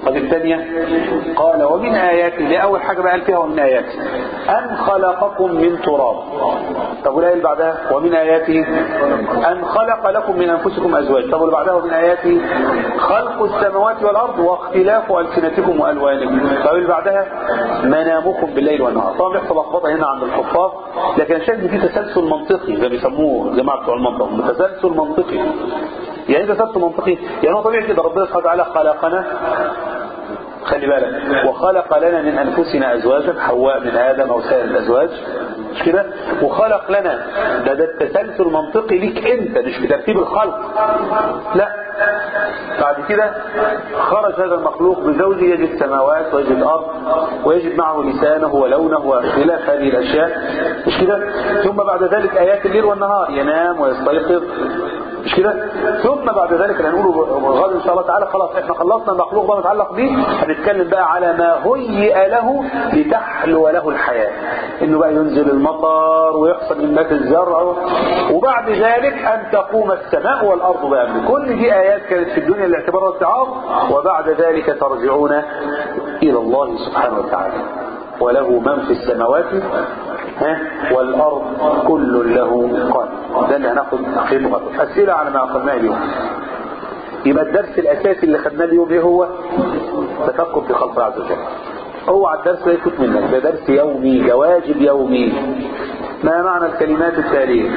طب الثانية قال ومن آياته دي أول حاجة بقى قال فيها ومن آياته أن خلقكم من تراب طب والآية اللي بعدها ومن آياته أن خلق لكم من أنفسكم أزواج طب واللي بعدها ومن آياته خلق السماوات والأرض واختلاف ألسنتكم وألوانكم طب اللي بعدها منامكم بالليل والنهار طبعا بيحصل لخبطة هنا عند الحفاظ لكن أنا شايف إن في تسلسل منطقي زي ما بيسموه جماعة بتوع المنطق تسلسل منطقي يعني ايه تسلسل منطقي يعني هو طبيعي كده ربنا سبحانه وتعالى خلقنا خلي بالك وخلق لنا من انفسنا ازواجا حواء من ادم او سائر الازواج مش كده وخلق لنا ده ده التسلسل المنطقي ليك انت مش في ترتيب الخلق لا بعد كده خرج هذا المخلوق بزوجه يجد السماوات ويجد الارض ويجد معه لسانه ولونه وخلاف هذه الاشياء مش كده ثم بعد ذلك ايات الليل والنهار ينام ويستيقظ مش كده ثم بعد ذلك اللي هنقوله غدا ان شاء الله تعالى خلاص احنا خلصنا المخلوق بقى متعلق به هنتكلم بقى على ما هيئ له لتحلو له الحياه انه بقى ينزل المطر ويحصل من مات الزرع وبعد ذلك ان تقوم السماء والارض بامره كل دي ايات كانت في الدنيا الاعتبار والاتعاظ وبعد ذلك ترجعون الى الله سبحانه وتعالى وله من في السماوات ها والارض كل له قال ده اللي هناخد فيه غدا اسئله على ما اخذناه اليوم يبقى الدرس الاساسي اللي خدناه اليوم ايه هو تفكر في خلق الله عز وجل اوعى الدرس لا يفوت منك ده درس يومي ده واجب يومي ما معنى الكلمات التاليه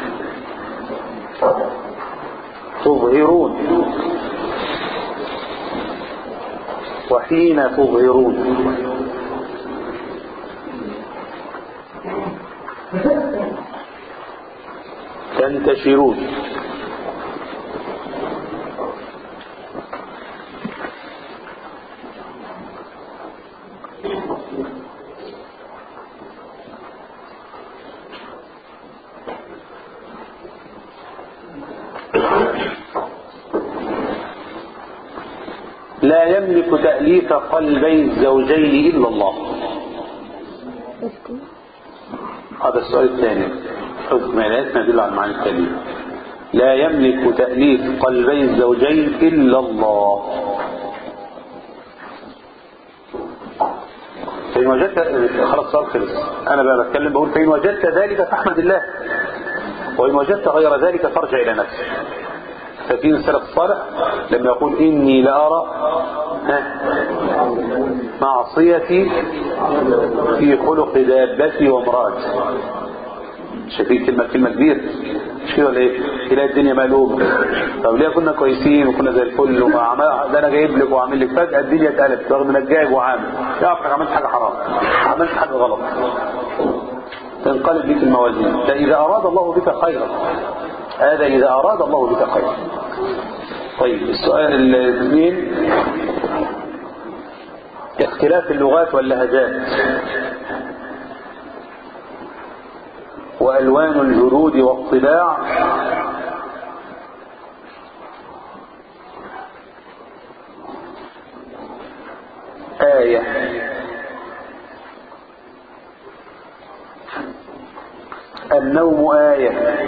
تظهرون وحين تظهرون تنتشرون لا يملك تأليف قلبي الزوجين إلا الله هذا السؤال الثاني حكم آيات ما يدل على المعنى التالي لا يملك تأليف قلبي الزوجين إلا الله فإن وجدت خلاص صار خلص أنا بقى بتكلم بقول فإن وجدت ذلك فاحمد الله وإن وجدت غير ذلك فارجع إلى نفسك ففي السلف الصالح لما يقول إني لأرى معصيتي في خلق دابتي وامرأتي شايفين كلمة كلمة كبيرة مش كده ولا ايه؟ تلاقي الدنيا مقلوبة طب ليه كنا كويسين وكنا زي الفل وعمل ده انا جايب لك وعامل لك فجأة الدنيا اتقلبت رغم انك جايب وعامل تعرف انك عملت حاجة حرام عملت حاجة غلط تنقلب بك الموازين ده إذا أراد الله بك خيرا هذا إذا أراد الله بك خيرا طيب السؤال الاثنين اختلاف اللغات واللهجات وألوان الجلود والطباع آية النوم آية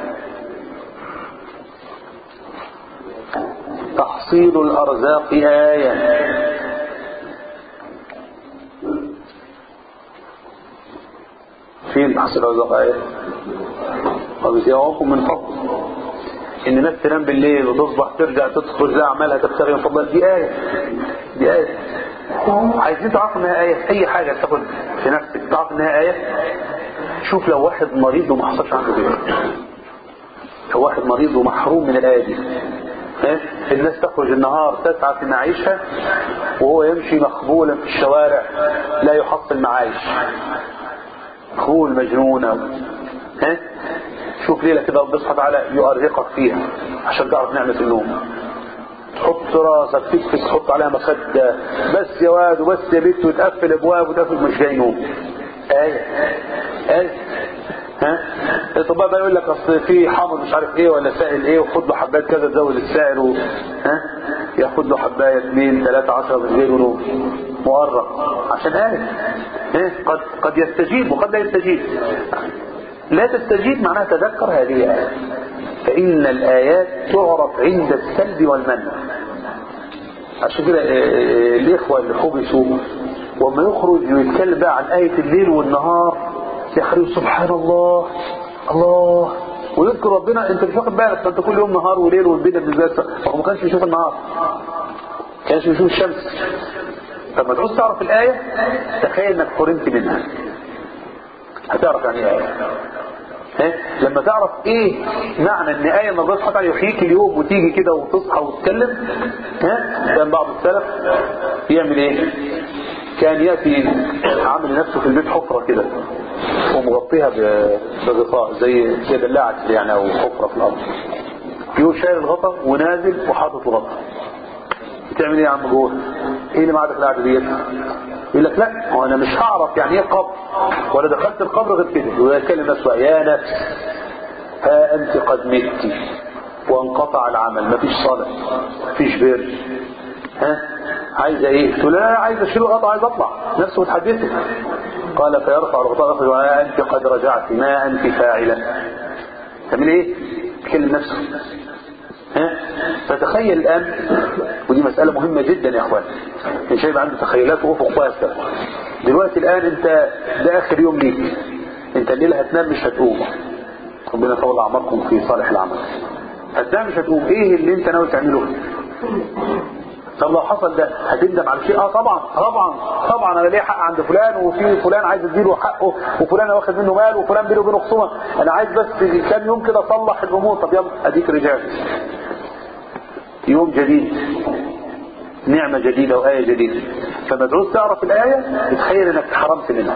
تحصيل الأرزاق آية فين تحصيل الأرزاق آية وبيسيعوكم من فضل إن الناس تنام بالليل وتصبح ترجع تدخل زي أعمالها تبتغي من فضل دي آية دي آية عايزين تعرفوا إنها آية أي حاجة تاخد في نفسك تعرف إنها آية شوف لو واحد مريض وما حصلش عنده كده لو واحد مريض ومحروم من الآية دي الناس تخرج النهار تسعى في معيشها وهو يمشي مخبولا في الشوارع لا يحصل معايش مخبول مجنون ها شوف ليلة كده ربنا سبحانه وتعالى يؤرقك فيها عشان تعرف نعمة النوم تحط راسك تكفي تحط عليها مخدة بس يا واد وبس يا بنت وتقفل ابواب وتقفل مش جاي نوم آية آية ها الطباء بقى يقول لك اصل في حامض مش عارف ايه ولا سائل ايه وخد له حبايه كذا تزود السائل و... ها ياخد له حبايه اثنين ثلاثه عشرة مش جاي نوم مؤرق عشان آية ها قد قد يستجيب وقد لا يستجيب لا تستجيب معناها تذكر هذه الآية فإن الآيات تعرف عند السلب والمنع عشان كده آه، الإخوة اللي حبسوا وما يخرج ويتكلم بقى عن آية الليل والنهار يخرج سبحان الله الله ويذكر ربنا انت مش واخد بالك انت كل يوم نهار وليل والبيت بالذات هو ما كانش بيشوف النهار ما كانش بيشوف الشمس طب ما تعوز تعرف الآية تخيل انك حرمت منها هتعرف يعني ايه آية ها؟ لما تعرف ايه معنى ان آية ان الله سبحانه وتعالى يحييك اليوم وتيجي كده وتصحى وتتكلم ها كان بعض السلف يعمل ايه كان يأتي عامل نفسه في البيت حفرة كده ومغطيها ب- بغطاء زي زي بلاعة كده يعني او حفرة في الارض يقوم شايل الغطا ونازل وحاطط الغطا بتعمل ايه يا عم جوه ايه اللي معاك القعده ديت يقول لك لا هو انا مش هعرف يعني ايه قبر ولا دخلت القبر غير كده ويتكلم نفسه يا نفس ها انت قد مت وانقطع العمل مفيش صلاه مفيش بر ها عايزه ايه تقول لا عايز اشيل الغطا عايز اطلع نفسه متحدثه قال فيرفع الغطاء يخرج ها انت قد رجعت ما انت فاعله تعمل ايه تكلم نفسه ها فتخيل الآن ودي مسألة مهمة جدا يا أخوان إن شايف عنده تخيلات وأفق واسع دلوقتي الآن أنت ده آخر يوم ليك أنت الليلة هتنام مش هتقوم ربنا يطول أعماركم في صالح العمل هتنام مش هتقوم إيه اللي أنت ناوي تعمله طب لو حصل ده هتندم على شيء اه طبعا طبعا طبعا انا ليه حق عند فلان وفي فلان عايز اديله حقه وفلان واخد منه مال وفلان بينه وبينه خصومه انا عايز بس كام يوم كده اصلح الامور طب يلا اديك رجعت يوم جديد نعمة جديدة وآية جديدة فما تعوز تعرف الآية تتخيل انك اتحرمت منها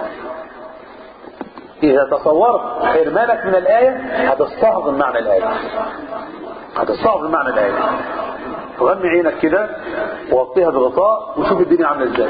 إذا تصورت حرمانك من الآية هتستهضم معنى الآية هتستهضم معنى الآية غمي عينك كده وغطيها بغطاء وشوف الدنيا عاملة ازاي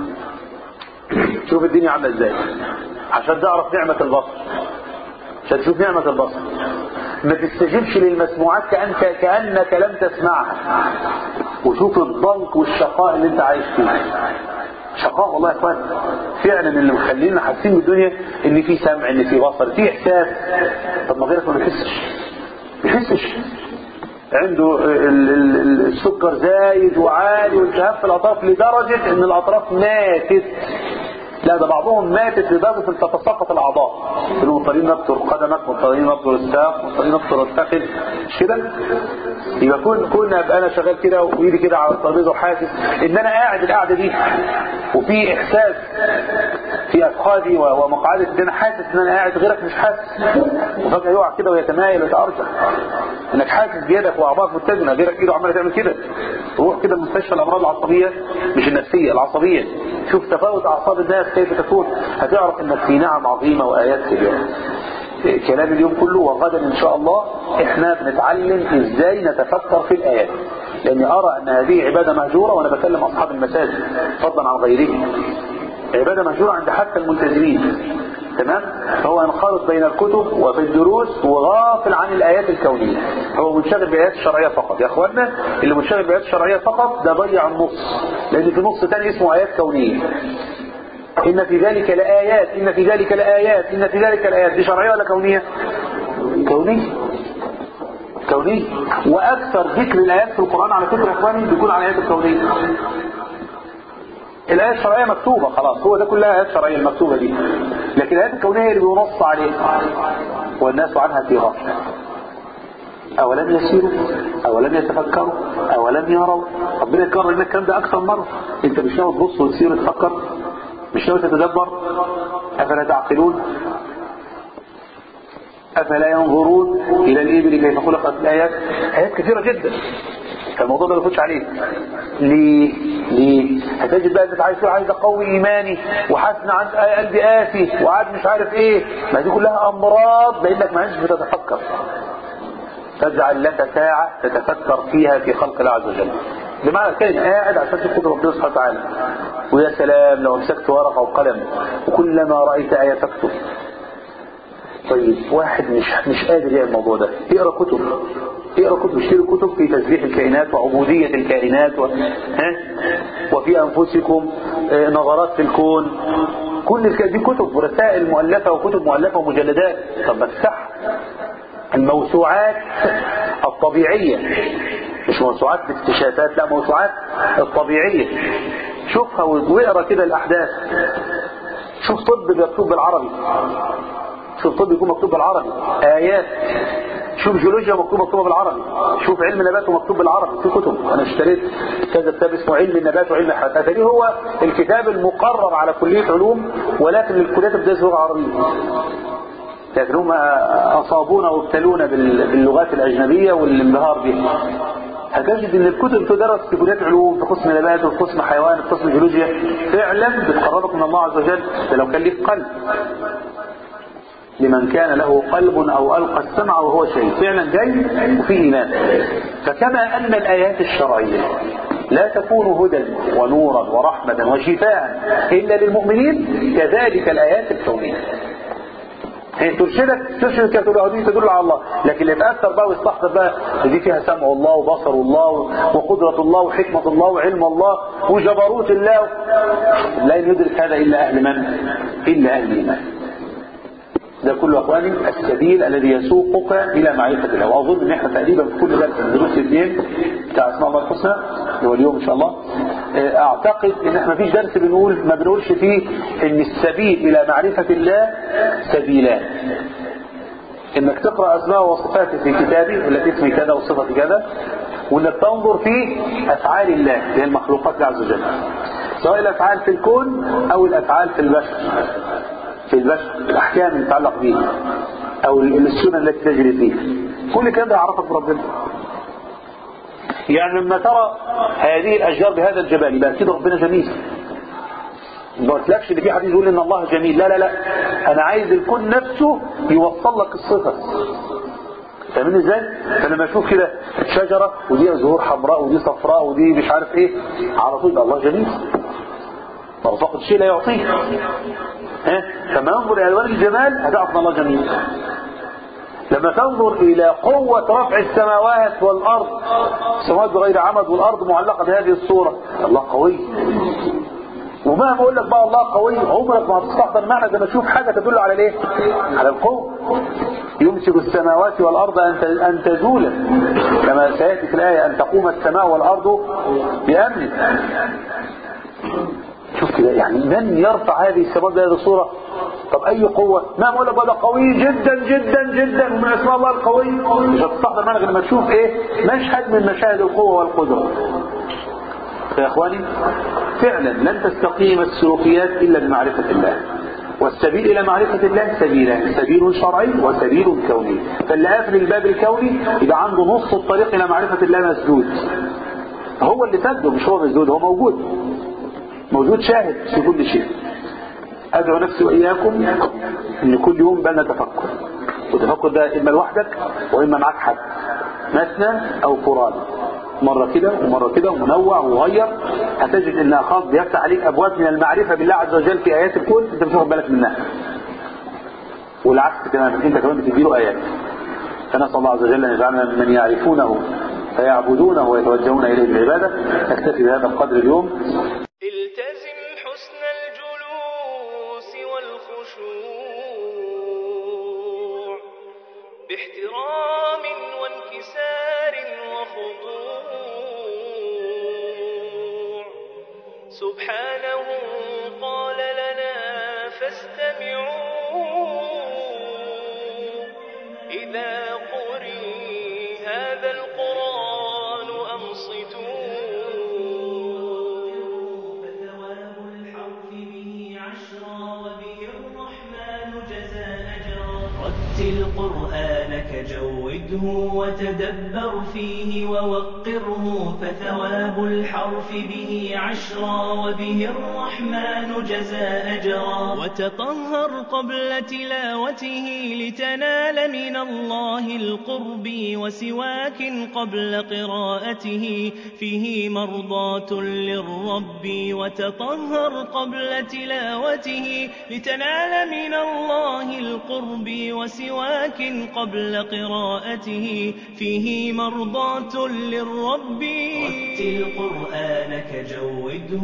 شوف الدنيا عاملة ازاي عشان تعرف نعمة البصر عشان تشوف نعمة البصر ما تستجبش للمسموعات كأنك كأنك لم تسمعها وشوف الضنك والشقاء اللي انت عايش فيه شقاء والله يا اخوان فعلا اللي مخلينا حاسين بالدنيا ان في سمع ان في بصر في احساس طب ما غيرك ما بيحسش ما بيحسش عنده ال- ال- السكر زايد وعالي والتهاب في الاطراف لدرجه ان الاطراف ماتت لا ده بعضهم ماتت لدرجه ان تتساقط الاعضاء اللي مضطرين نبتر قدمك مضطرين نبتر الساق مضطرين نبتر الفخذ مش كده يبقى كون كون ابقى انا شغال كده وايدي كده على الترابيزه وحاسس ان انا قاعد القعده دي وفي احساس في افخاذي و- ومقعدي ان انا حاسس ان انا قاعد غيرك مش حاسس وفجاه يقع كده ويتمايل ويتارجح انك حاسس بيدك واعضائك متزنه غيرك ايده عماله تعمل كده روح كده مستشفى الامراض العصبيه مش النفسيه العصبيه شوف تفاوت اعصاب الناس كيف تكون هتعرف انك في نعم عظيمه وايات كبيره كلام اليوم كله وغدا ان شاء الله احنا بنتعلم ازاي نتفكر في الايات لاني ارى ان هذه عباده مهجوره وانا بكلم اصحاب المساجد فضلا عن غيرهم عباده مهجوره عند حتى الملتزمين تمام فهو ينخرط بين الكتب وفي الدروس وغافل عن الايات الكونيه هو منشغل بالايات الشرعيه فقط يا اخوانا اللي منشغل بالايات الشرعيه فقط ده ضيع النص لان في نص تاني اسمه ايات كونيه إن في ذلك لآيات إن في ذلك لآيات إن في ذلك لآيات دي شرعية ولا كونية كونية كونية وأكثر ذكر الآيات في القرآن على فكرة يا إخواني بيكون على الآيات الكونية الآيات الشرعية مكتوبة خلاص هو ده كلها آيات شرعية المكتوبة دي لكن الآيات الكونية اللي بينص عليها والناس عنها في غفلة أولم يسيروا أولم يتفكروا أولم يروا ربنا يكرر لنا الكلام ده أكثر مرة أنت مش ناوي تبص وتسير وتفكر مش ناوي تتدبر أفلا تعقلون أفلا ينظرون إلى الإبل كيف خلقت الآيات آيات كثيرة جدا فالموضوع ده ما يفوتش عليك ليه ليه هتجد بقى انت عايز تقول عايز اقوي ايماني وحاسس عن قلبي قاسي وعاد مش عارف ايه ما دي كلها امراض لانك ما عادش بتتفكر فاجعل لك ساعة تتفكر فيها في خلق الله عز وجل بمعنى كان قاعد عشان تشوف ربنا سبحانه وتعالى ويا سلام لو مسكت ورقة وقلم وكلما رأيت آية تكتب طيب واحد مش مش قادر يعمل الموضوع ده اقرا كتب اقرا كتب اشتري كتب في تسبيح الكائنات وعبودية الكائنات و... ها؟ وفي انفسكم آه، نظرات في الكون كل الك... دي كتب ورسائل مؤلفة وكتب مؤلفة ومجلدات طب ما تفتح الموسوعات الطبيعية مش موسوعات الاكتشافات لا موسوعات الطبيعية شوفها واقرا كده الأحداث شوف طب مكتوب بالعربي شوف طب يكون مكتوب بالعربي آيات شوف جيولوجيا مكتوب مكتوبه بالعربي شوف علم النبات ومكتوب بالعربي في كتب انا اشتريت كذا كتاب اسمه علم النبات وعلم الحيوانات اتاري هو الكتاب المقرر على كليه علوم ولكن الكليات بتدرس لغه عربيه لكن هم اصابونا وابتلونا باللغات الاجنبيه والانبهار بها هتجد ان الكتب تدرس في كليات علوم في قسم نبات وفي قسم حيوان في قسم جيولوجيا فعلا بتقربك من الله عز وجل ده لو كان ليك قلب لمن كان له قلب او القى السمع وهو شيء فعلا جاي وفيه ايمان فكما ان الايات الشرعيه لا تكون هدى ونورا ورحمه وشفاء الا للمؤمنين كذلك الايات الكونيه هي ترشدك ترشدك تقول دي تدل على الله لكن اللي يتاثر بقى ويستحضر بقى دي فيها سمع الله وبصر الله وقدره الله وحكمه الله وعلم الله وجبروت الله لا يدرك هذا الا اهل من؟ الا اهل الايمان ده كله اخواني السبيل الذي يسوقك الى معرفه الله واظن ان احنا تقريبا في كل درس من دروس الاثنين بتاع اسماء الله الحسنى اللي هو اليوم ان شاء الله اعتقد ان احنا مفيش درس بنقول ما بنقولش فيه ان السبيل الى معرفه الله سبيلان انك تقرا اسماء وصفاته في كتابي التي اسمي كذا وصفتي كذا وانك تنظر في افعال الله اللي هي المخلوقات الله عز وجل سواء الافعال في الكون او الافعال في البشر في البشر الأحكام المتعلق به أو السنن التي تجري فيه كل كلام ده يعرفك بربنا يعني لما ترى هذه الأشجار بهذا الجبال يبقى أكيد ربنا جميل ما قلتلكش ان في حديث يقول ان الله جميل لا لا لا انا عايز الكون نفسه يوصل لك الصفه فاهمين ازاي؟ فلما اشوف كده شجره ودي زهور حمراء ودي صفراء ودي مش عارف ايه على طول الله جميل ما فقد الشيء لا يعطيه ها فما ينظر الى الوان الجمال هتعرف ان الله جميل لما تنظر الى قوة رفع السماوات والارض السماوات بغير عمد والارض معلقة بهذه الصورة الله قوي ومهما اقول لك بقى الله قوي عمرك ما هتستحضر معنى لما تشوف حاجة تدل على الايه على القوة يمسك السماوات والارض ان ان تزولا كما سياتي في الايه ان تقوم السماء والارض بامره شوف كده يعني من يرفع هذه السماوات بهذه الصورة طب اي قوة ما اقول لك ده قوي جدا جدا جدا ومن اسماء الله القوي مش هتستحضر معنا لما تشوف ايه مشهد من مشاهد القوة والقدرة يا اخواني فعلا لن تستقيم السلوكيات الا بمعرفة الله والسبيل الى معرفة الله سبيلان سبيل شرعي وسبيل كوني فاللي قافل الباب الكوني يبقى عنده نص الطريق الى معرفة الله مسدود هو اللي سده مش هو مسدود هو موجود موجود شاهد في كل شيء أدعو نفسي وإياكم أن كل يوم بقى نتفكر والتفكر ده إما لوحدك وإما معك حد مثنى أو فراد مرة كده ومرة كده ومنوع ومغير هتجد ان اخاك بيفتح عليك ابواب من المعرفة بالله عز وجل في ايات الكون انت مش واخد بالك منها والعكس تماما انت كمان بتديله ايات فنسال الله عز وجل ان يجعلنا من يعرفونه فيعبدونه ويتوجهون اليه بالعباده نكتفي بهذا القدر اليوم التزم حسن الجلوس والخشوع باحترام وانكسار وخضوع سبحانه قال لنا فاستمعوا إذا قرئ هذا القرآن أنصتوا فثواب الحرف به عشرا وبه الرحمن جزى أجرا رتل قرآنك جوده وتدبر فيه ووقره فثواب الحرف به عشرا وبه الرحمن جزى أجرا وتطهر قبل تلاوته لتنال من الله القرب وسواك قبل قراءته فيه مرضاة للرب وتطهر قبل تلاوته لتنال من الله القرب وسواك وسواك قبل قراءته فيه مرضاة للرب رتل قرآنك جوده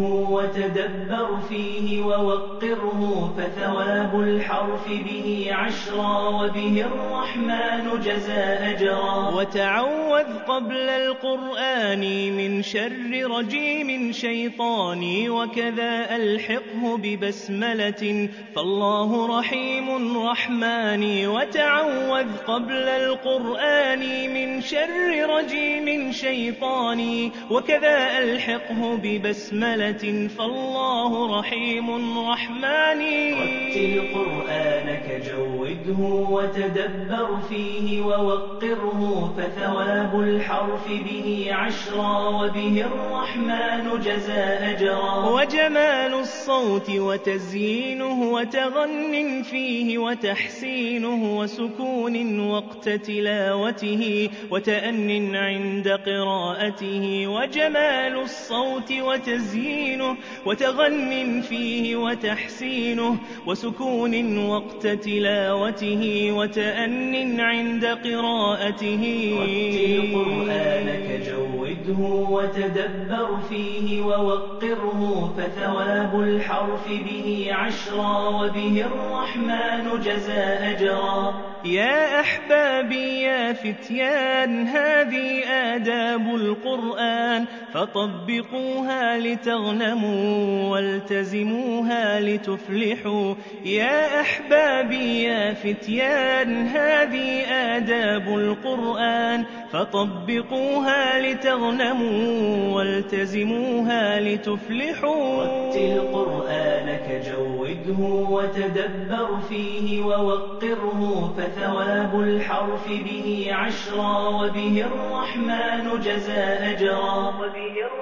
وتدبر فيه ووقره فثواب الحرف به عشرا وبه الرحمن جزى أجرا وتعوذ قبل القرآن من شر رجيم شيطاني وكذا ألحقه ببسملة فالله رحيم رحماني وتعوذ قبل القرآن من شر رجيم شيطاني وكذا ألحقه ببسملة فالله رحيم رحماني رتل قرآنك جوده وتدبر فيه ووقره فثواب الحرف به عشرا وبه الرحمن جزى أجرا وجمال الصوت وتزيينه وتغن فيه وتحسينه وسكون وقت تلاوته وتأن عند قراءته وجمال الصوت وتزيينه وتغن فيه وتحسينه وسكون وقت تلاوته وتأن عند قراءته رتل قرآنك جوده وتدبر فيه ووقره فثواب الحرف به عشرا وبه الرحمن جزى أجرا يا أحبابي يا فتيان هذه آداب القرآن فطبقوها لتغنموا والتزموها لتفلحوا يا أحبابي يا فتيان هذه آداب القرآن فطبقوها لتغنموا والتزموها لتفلحوا رتل قرآنك جوده وتدبر فيه ووقره فثواب الحرف به عشرا وبه الرحمن جزى أجرا وبه